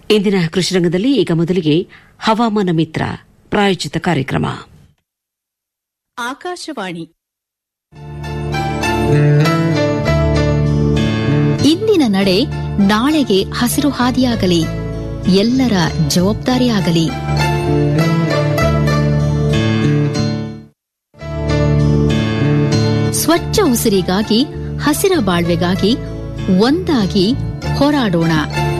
ಇಂದಿನ ಕೃಷಿರಂಗದಲ್ಲಿ ಈಗ ಮೊದಲಿಗೆ ಹವಾಮಾನ ಮಿತ್ರ ಪ್ರಾಯೋಜಿತ ಕಾರ್ಯಕ್ರಮ ಆಕಾಶವಾಣಿ ಇಂದಿನ ನಡೆ ನಾಳೆಗೆ ಹಸಿರು ಹಾದಿಯಾಗಲಿ ಎಲ್ಲರ ಜವಾಬ್ದಾರಿಯಾಗಲಿ ಸ್ವಚ್ಛ ಉಸಿರಿಗಾಗಿ ಹಸಿರ ಬಾಳ್ವೆಗಾಗಿ ಒಂದಾಗಿ ಹೋರಾಡೋಣ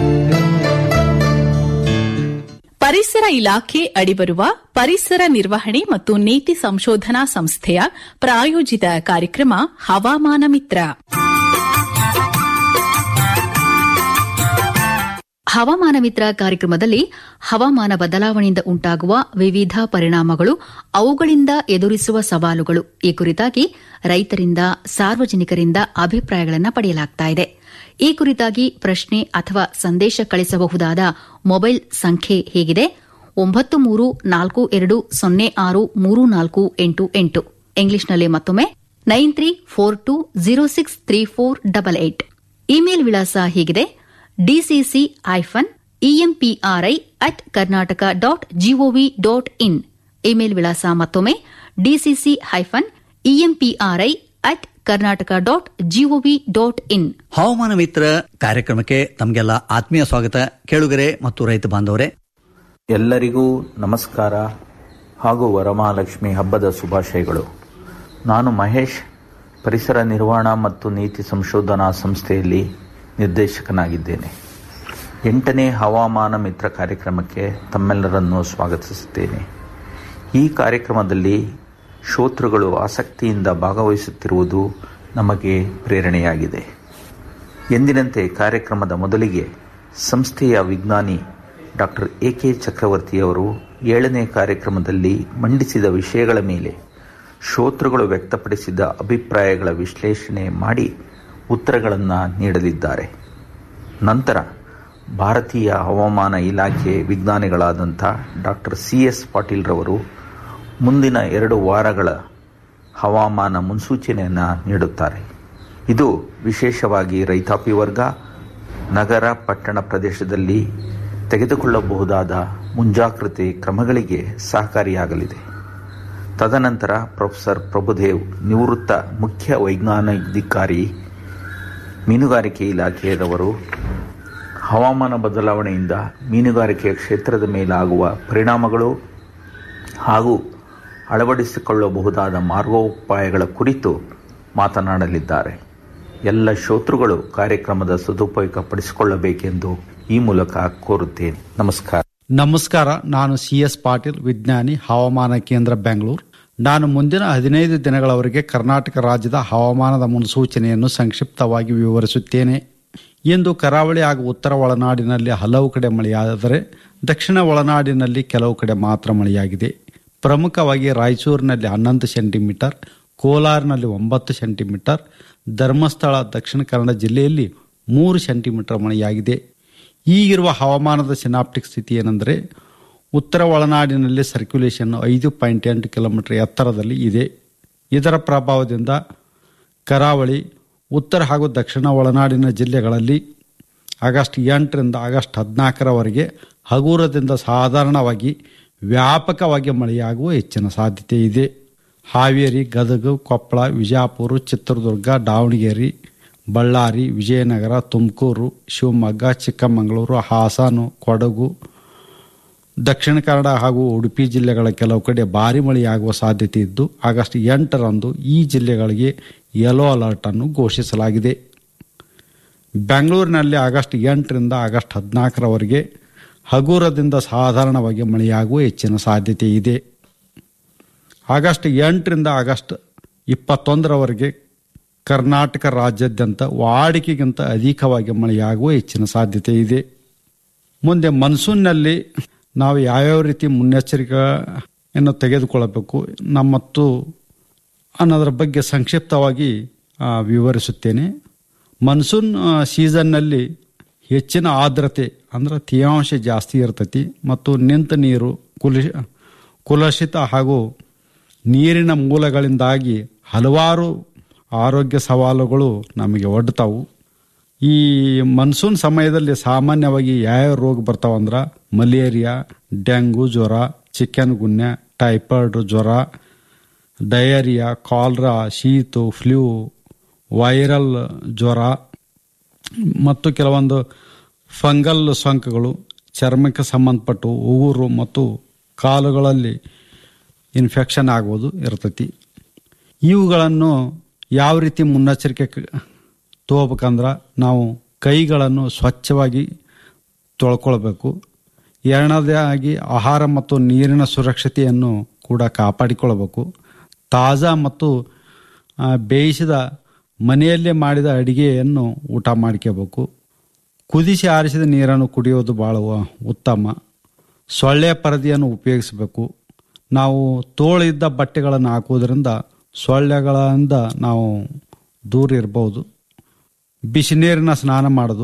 ಪರಿಸರ ಇಲಾಖೆ ಅಡಿಬರುವ ಪರಿಸರ ನಿರ್ವಹಣೆ ಮತ್ತು ನೀತಿ ಸಂಶೋಧನಾ ಸಂಸ್ಥೆಯ ಪ್ರಾಯೋಜಿತ ಕಾರ್ಯಕ್ರಮ ಹವಾಮಾನ ಮಿತ್ರ ಹವಾಮಾನ ಮಿತ್ರ ಕಾರ್ಯಕ್ರಮದಲ್ಲಿ ಹವಾಮಾನ ಬದಲಾವಣೆಯಿಂದ ಉಂಟಾಗುವ ವಿವಿಧ ಪರಿಣಾಮಗಳು ಅವುಗಳಿಂದ ಎದುರಿಸುವ ಸವಾಲುಗಳು ಈ ಕುರಿತಾಗಿ ರೈತರಿಂದ ಸಾರ್ವಜನಿಕರಿಂದ ಅಭಿಪ್ರಾಯಗಳನ್ನು ಪಡೆಯಲಾಗುತ್ತಿದೆ ಈ ಕುರಿತಾಗಿ ಪ್ರಶ್ನೆ ಅಥವಾ ಸಂದೇಶ ಕಳಿಸಬಹುದಾದ ಮೊಬೈಲ್ ಸಂಖ್ಯೆ ಹೇಗಿದೆ ಒಂಬತ್ತು ಮೂರು ನಾಲ್ಕು ಎರಡು ಸೊನ್ನೆ ಆರು ಮೂರು ನಾಲ್ಕು ಎಂಟು ಎಂಟು ಇಂಗ್ಲಿಷ್ನಲ್ಲಿ ಮತ್ತೊಮ್ಮೆ nine three four two zero six three four double eight email ವಿಳಾಸ ಹೀಗಿದೆ DCC hyphen EMPRI at Karnataka dot GOV dot in email ವಿಳಾಸ ಮತ್ತೊಮ್ಮೆ DCC hyphen EMPRI at Karnataka dot GOV dot in ಹವಾಮಾನ ಮಿತ್ರ ಕಾರ್ಯಕ್ರಮಕ್ಕೆ ತಮಗೆಲ್ಲ ಆತ್ಮೀಯ ಸ್ವಾಗತ ಕೇಳುಗರೆ ಮತ್ತು ರೈತ ಬಾಂಧವರೇ ಎಲ್ಲರಿಗೂ ನಮಸ್ಕಾರ ಹಾಗೂ ವರಮಹಾಲಕ್ಷ್ಮಿ ಹಬ್ಬದ ಶುಭಾಶಯಗಳು ನಾನು ಮಹೇಶ್ ಪರಿಸರ ನಿರ್ವಹಣಾ ಮತ್ತು ನೀತಿ ಸಂಶೋಧನಾ ಸಂಸ್ಥೆಯಲ್ಲಿ ನಿರ್ದೇಶಕನಾಗಿದ್ದೇನೆ ಎಂಟನೇ ಹವಾಮಾನ ಮಿತ್ರ ಕಾರ್ಯಕ್ರಮಕ್ಕೆ ತಮ್ಮೆಲ್ಲರನ್ನು ಸ್ವಾಗತಿಸುತ್ತೇನೆ ಈ ಕಾರ್ಯಕ್ರಮದಲ್ಲಿ ಶ್ರೋತೃಗಳು ಆಸಕ್ತಿಯಿಂದ ಭಾಗವಹಿಸುತ್ತಿರುವುದು ನಮಗೆ ಪ್ರೇರಣೆಯಾಗಿದೆ ಎಂದಿನಂತೆ ಕಾರ್ಯಕ್ರಮದ ಮೊದಲಿಗೆ ಸಂಸ್ಥೆಯ ವಿಜ್ಞಾನಿ ಡಾಕ್ಟರ್ ಎ ಕೆ ಚಕ್ರವರ್ತಿಯವರು ಏಳನೇ ಕಾರ್ಯಕ್ರಮದಲ್ಲಿ ಮಂಡಿಸಿದ ವಿಷಯಗಳ ಮೇಲೆ ಶ್ರೋತೃಗಳು ವ್ಯಕ್ತಪಡಿಸಿದ ಅಭಿಪ್ರಾಯಗಳ ವಿಶ್ಲೇಷಣೆ ಮಾಡಿ ಉತ್ತರಗಳನ್ನು ನೀಡಲಿದ್ದಾರೆ ನಂತರ ಭಾರತೀಯ ಹವಾಮಾನ ಇಲಾಖೆ ವಿಜ್ಞಾನಿಗಳಾದಂಥ ಡಾಕ್ಟರ್ ಸಿ ಎಸ್ ಪಾಟೀಲ್ರವರು ಮುಂದಿನ ಎರಡು ವಾರಗಳ ಹವಾಮಾನ ಮುನ್ಸೂಚನೆಯನ್ನು ನೀಡುತ್ತಾರೆ ಇದು ವಿಶೇಷವಾಗಿ ರೈತಾಪಿ ವರ್ಗ ನಗರ ಪಟ್ಟಣ ಪ್ರದೇಶದಲ್ಲಿ ತೆಗೆದುಕೊಳ್ಳಬಹುದಾದ ಮುಂಜಾಗ್ರತೆ ಕ್ರಮಗಳಿಗೆ ಸಹಕಾರಿಯಾಗಲಿದೆ ತದನಂತರ ಪ್ರೊಫೆಸರ್ ಪ್ರಭುದೇವ್ ನಿವೃತ್ತ ಮುಖ್ಯ ವೈಜ್ಞಾನಿಕಾಧಿಕಾರಿ ಮೀನುಗಾರಿಕೆ ಇಲಾಖೆಯವರು ಹವಾಮಾನ ಬದಲಾವಣೆಯಿಂದ ಮೀನುಗಾರಿಕೆಯ ಕ್ಷೇತ್ರದ ಮೇಲಾಗುವ ಪರಿಣಾಮಗಳು ಹಾಗೂ ಅಳವಡಿಸಿಕೊಳ್ಳಬಹುದಾದ ಮಾರ್ಗೋಪಾಯಗಳ ಕುರಿತು ಮಾತನಾಡಲಿದ್ದಾರೆ ಎಲ್ಲ ಶ್ರೋತೃಗಳು ಕಾರ್ಯಕ್ರಮದ ಸದುಪಯೋಗ ಪಡಿಸಿಕೊಳ್ಳಬೇಕೆಂದು ಈ ಮೂಲಕ ಕೋರುತ್ತೇನೆ ನಮಸ್ಕಾರ ನಮಸ್ಕಾರ ನಾನು ಸಿ ಎಸ್ ಪಾಟೀಲ್ ವಿಜ್ಞಾನಿ ಹವಾಮಾನ ಕೇಂದ್ರ ಬೆಂಗಳೂರು ನಾನು ಮುಂದಿನ ಹದಿನೈದು ದಿನಗಳವರೆಗೆ ಕರ್ನಾಟಕ ರಾಜ್ಯದ ಹವಾಮಾನದ ಮುನ್ಸೂಚನೆಯನ್ನು ಸಂಕ್ಷಿಪ್ತವಾಗಿ ವಿವರಿಸುತ್ತೇನೆ ಇಂದು ಕರಾವಳಿ ಹಾಗೂ ಉತ್ತರ ಒಳನಾಡಿನಲ್ಲಿ ಹಲವು ಕಡೆ ಮಳೆಯಾದರೆ ದಕ್ಷಿಣ ಒಳನಾಡಿನಲ್ಲಿ ಕೆಲವು ಕಡೆ ಮಾತ್ರ ಮಳೆಯಾಗಿದೆ ಪ್ರಮುಖವಾಗಿ ರಾಯಚೂರಿನಲ್ಲಿ ಹನ್ನೊಂದು ಸೆಂಟಿಮೀಟರ್ ಕೋಲಾರಿನಲ್ಲಿ ಒಂಬತ್ತು ಸೆಂಟಿಮೀಟರ್ ಧರ್ಮಸ್ಥಳ ದಕ್ಷಿಣ ಕನ್ನಡ ಜಿಲ್ಲೆಯಲ್ಲಿ ಮೂರು ಸೆಂಟಿಮೀಟರ್ ಮಳೆಯಾಗಿದೆ ಈಗಿರುವ ಹವಾಮಾನದ ಸಿನಾಪ್ಟಿಕ್ ಸ್ಥಿತಿ ಏನೆಂದರೆ ಉತ್ತರ ಒಳನಾಡಿನಲ್ಲಿ ಸರ್ಕ್ಯುಲೇಷನ್ ಐದು ಪಾಯಿಂಟ್ ಎಂಟು ಕಿಲೋಮೀಟರ್ ಎತ್ತರದಲ್ಲಿ ಇದೆ ಇದರ ಪ್ರಭಾವದಿಂದ ಕರಾವಳಿ ಉತ್ತರ ಹಾಗೂ ದಕ್ಷಿಣ ಒಳನಾಡಿನ ಜಿಲ್ಲೆಗಳಲ್ಲಿ ಆಗಸ್ಟ್ ಎಂಟರಿಂದ ಆಗಸ್ಟ್ ಹದಿನಾಲ್ಕರವರೆಗೆ ಹಗುರದಿಂದ ಸಾಧಾರಣವಾಗಿ ವ್ಯಾಪಕವಾಗಿ ಮಳೆಯಾಗುವ ಹೆಚ್ಚಿನ ಸಾಧ್ಯತೆ ಇದೆ ಹಾವೇರಿ ಗದಗ ಕೊಪ್ಪಳ ವಿಜಯಪುರ ಚಿತ್ರದುರ್ಗ ದಾವಣಗೆರೆ ಬಳ್ಳಾರಿ ವಿಜಯನಗರ ತುಮಕೂರು ಶಿವಮೊಗ್ಗ ಚಿಕ್ಕಮಗಳೂರು ಹಾಸನ ಕೊಡಗು ದಕ್ಷಿಣ ಕನ್ನಡ ಹಾಗೂ ಉಡುಪಿ ಜಿಲ್ಲೆಗಳ ಕೆಲವು ಕಡೆ ಭಾರಿ ಮಳೆಯಾಗುವ ಸಾಧ್ಯತೆ ಇದ್ದು ಆಗಸ್ಟ್ ಎಂಟರಂದು ಈ ಜಿಲ್ಲೆಗಳಿಗೆ ಯೆಲ್ಲೋ ಅಲರ್ಟ್ ಅನ್ನು ಘೋಷಿಸಲಾಗಿದೆ ಬೆಂಗಳೂರಿನಲ್ಲಿ ಆಗಸ್ಟ್ ಎಂಟರಿಂದ ಆಗಸ್ಟ್ ಹದಿನಾಲ್ಕರವರೆಗೆ ಹಗುರದಿಂದ ಸಾಧಾರಣವಾಗಿ ಮಳೆಯಾಗುವ ಹೆಚ್ಚಿನ ಸಾಧ್ಯತೆ ಇದೆ ಆಗಸ್ಟ್ ಎಂಟರಿಂದ ಆಗಸ್ಟ್ ಇಪ್ಪತ್ತೊಂದರವರೆಗೆ ಕರ್ನಾಟಕ ರಾಜ್ಯಾದ್ಯಂತ ವಾಡಿಕೆಗಿಂತ ಅಧಿಕವಾಗಿ ಮಳೆಯಾಗುವ ಹೆಚ್ಚಿನ ಸಾಧ್ಯತೆ ಇದೆ ಮುಂದೆ ಮನ್ಸೂನ್ನಲ್ಲಿ ನಾವು ಯಾವ್ಯಾವ ರೀತಿ ಮುನ್ನೆಚ್ಚರಿಕೆಯನ್ನು ತೆಗೆದುಕೊಳ್ಳಬೇಕು ನಮ್ಮತ್ತು ಅನ್ನೋದರ ಬಗ್ಗೆ ಸಂಕ್ಷಿಪ್ತವಾಗಿ ಆ, ವಿವರಿಸುತ್ತೇನೆ ಮನ್ಸೂನ್ ಆ, ಸೀಸನ್ನಲ್ಲಿ ಹೆಚ್ಚಿನ ಆರ್ದ್ರತೆ ಅಂದ್ರೆ ತೇವಾಂಶ ಜಾಸ್ತಿ ಇರ್ತೈತಿ ಮತ್ತು ನಿಂತ ನೀರು ಕುಲಿ ಕುಲಷಿತ ಹಾಗೂ ನೀರಿನ ಮೂಲಗಳಿಂದಾಗಿ ಹಲವಾರು ಆರೋಗ್ಯ ಸವಾಲುಗಳು ನಮಗೆ ಒಡ್ತಾವು ಈ ಮನ್ಸೂನ್ ಸಮಯದಲ್ಲಿ ಸಾಮಾನ್ಯವಾಗಿ ಯಾವ್ಯಾವ ರೋಗ ಬರ್ತಾವಂದ್ರ ಮಲೇರಿಯಾ ಡೆಂಗು ಜ್ವರ ಚಿಕನ್ ಗುನ್ಯ ಟೈಫಾಯ್ಡ್ ಜ್ವರ ಡಯರಿಯಾ ಕಾಲ್ರಾ ಶೀತು ಫ್ಲೂ ವೈರಲ್ ಜ್ವರ ಮತ್ತು ಕೆಲವೊಂದು ಫಂಗಲ್ ಸೋಂಕುಗಳು ಚರ್ಮಕ್ಕೆ ಸಂಬಂಧಪಟ್ಟು ಉಗುರು ಮತ್ತು ಕಾಲುಗಳಲ್ಲಿ ಇನ್ಫೆಕ್ಷನ್ ಆಗುವುದು ಇರ್ತೈತಿ ಇವುಗಳನ್ನು ಯಾವ ರೀತಿ ಮುನ್ನೆಚ್ಚರಿಕೆ ಕ- ತಗೋಬೇಕಂದ್ರೆ ನಾವು ಕೈಗಳನ್ನು ಸ್ವಚ್ಛವಾಗಿ ತೊಳ್ಕೊಳ್ಬೇಕು ಎರಡನೇದಾಗಿ ಆಹಾರ ಮತ್ತು ನೀರಿನ ಸುರಕ್ಷತೆಯನ್ನು ಕೂಡ ಕಾಪಾಡಿಕೊಳ್ಳಬೇಕು ತಾಜಾ ಮತ್ತು ಆ, ಬೇಯಿಸಿದ ಮನೆಯಲ್ಲೇ ಮಾಡಿದ ಅಡಿಗೆಯನ್ನು ಊಟ ಮಾಡ್ಕೋಬೇಕು ಕುದಿಸಿ ಆರಿಸಿದ ನೀರನ್ನು ಕುಡಿಯೋದು ಭಾಳ ವ- ಉತ್ತಮ ಸೊಳ್ಳೆ ಪರದೆಯನ್ನು ಉಪಯೋಗಿಸಬೇಕು ನಾವು ತೋಳಿದ್ದ ಬಟ್ಟೆಗಳನ್ನು ಹಾಕುವುದರಿಂದ ಸೊಳ್ಳೆಗಳಿಂದ ನಾವು ದೂರ ಇರಬಹುದು ಬಿಸಿ ನೀರಿನ ಸ್ನಾನ ಮಾಡೋದು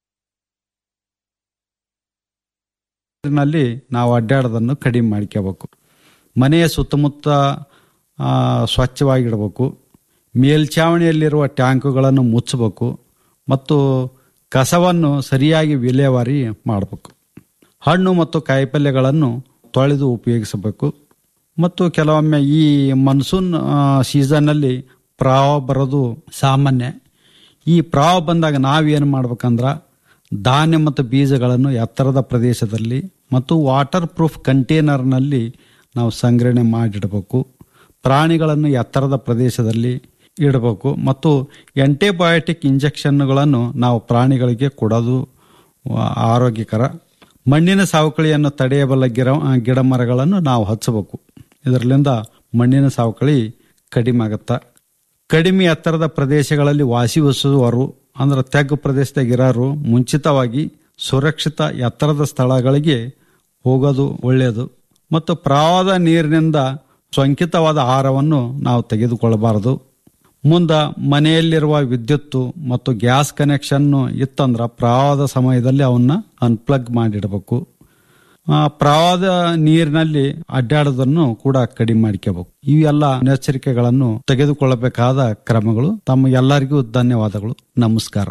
ನಲ್ಲಿ ನಾವು ಅಡ್ಡಾಡೋದನ್ನು ಕಡಿಮೆ ಮಾಡ್ಕೋಬೇಕು ಮನೆಯ ಸುತ್ತಮುತ್ತ ಆ, ಸ್ವಚ್ಛವಾಗಿಡಬೇಕು ಮೇಲ್ಛಾವಣಿಯಲ್ಲಿರುವ ಟ್ಯಾಂಕುಗಳನ್ನು ಮುಚ್ಚಬೇಕು ಮತ್ತು ಕಸವನ್ನು ಸರಿಯಾಗಿ ವಿಲೇವಾರಿ ಮಾಡಬೇಕು ಹಣ್ಣು ಮತ್ತು ಕಾಯಿಪಲ್ಯಗಳನ್ನು ತೊಳೆದು ಉಪಯೋಗಿಸಬೇಕು ಮತ್ತು ಕೆಲವೊಮ್ಮೆ ಈ ಮನ್ಸೂನ್ ಸೀಸನ್ನಲ್ಲಿ ಪ್ರವಾಹ ಬರೋದು ಸಾಮಾನ್ಯ ಈ ಪ್ರವಾಹ ಬಂದಾಗ ನಾವೇನು ಮಾಡ್ಬೇಕಂದ್ರೆ ಧಾನ್ಯ ಮತ್ತು ಬೀಜಗಳನ್ನು ಎತ್ತರದ ಪ್ರದೇಶದಲ್ಲಿ ಮತ್ತು ವಾಟರ್ ಪ್ರೂಫ್ ಕಂಟೈನರ್ನಲ್ಲಿ ನಾವು ಸಂಗ್ರಹಣೆ ಮಾಡಿಡಬೇಕು ಪ್ರಾಣಿಗಳನ್ನು ಎತ್ತರದ ಪ್ರದೇಶದಲ್ಲಿ ಇಡಬೇಕು ಮತ್ತು ಆಂಟಿಬಯೋಟಿಕ್ ಇಂಜೆಕ್ಷನ್ಗಳನ್ನು ನಾವು ಪ್ರಾಣಿಗಳಿಗೆ ಕೊಡೋದು ಆ, ಆರೋಗ್ಯಕರ ಮಣ್ಣಿನ ಸಾವಕಳಿಯನ್ನು ತಡೆಯಬಲ್ಲ ಗಿಡ ಗಿಡ ಮರಗಳನ್ನು ನಾವು ಹಚ್ಚಬೇಕು ಇದರಿಂದ ಮಣ್ಣಿನ ಸಾವಕಳಿ ಕಡಿಮೆ ಆಗುತ್ತಾ ಕಡಿಮೆ ಎತ್ತರದ ಪ್ರದೇಶಗಳಲ್ಲಿ ವಾಸಿಸುವವರು ಅಂದ್ರೆ ತೆಗ್ಗು ಪ್ರದೇಶದಾಗ ಇರೋರು ಮುಂಚಿತವಾಗಿ ಸುರಕ್ಷಿತ ಎತ್ತರದ ಸ್ಥಳಗಳಿಗೆ ಹೋಗೋದು ಒಳ್ಳೆಯದು ಮತ್ತು ಪ್ರವಾಹದ ನೀರಿನಿಂದ ಸೋಂಕಿತವಾದ ಆಹಾರವನ್ನು ನಾವು ತೆಗೆದುಕೊಳ್ಳಬಾರದು ಮುಂದ ಮನೆಯಲ್ಲಿರುವ ವಿದ್ಯುತ್ತು ಮತ್ತು ಗ್ಯಾಸ್ ಕನೆಕ್ಷನ್ ಇತ್ತಂದ್ರ ಪ್ರವಾಹದ ಸಮಯದಲ್ಲಿ ಅವನ್ನ ಅನ್ಪ್ಲಗ್ ಮಾಡಿಡಬೇಕು ಆ, ಪ್ರವಾಹದ ನೀರಿನಲ್ಲಿ ಅಡ್ಡಾಡೋದನ್ನು ಕೂಡ ಕಡಿಮೆ ಮಾಡ್ಕೋಬೇಕು ಇವೆಲ್ಲ ಮುನ್ನೆಚ್ಚರಿಕೆಗಳನ್ನು ತೆಗೆದುಕೊಳ್ಳಬೇಕಾದ ಕ್ರಮಗಳು ತಮ್ಮ ಎಲ್ಲರಿಗೂ ಧನ್ಯವಾದಗಳು ನಮಸ್ಕಾರ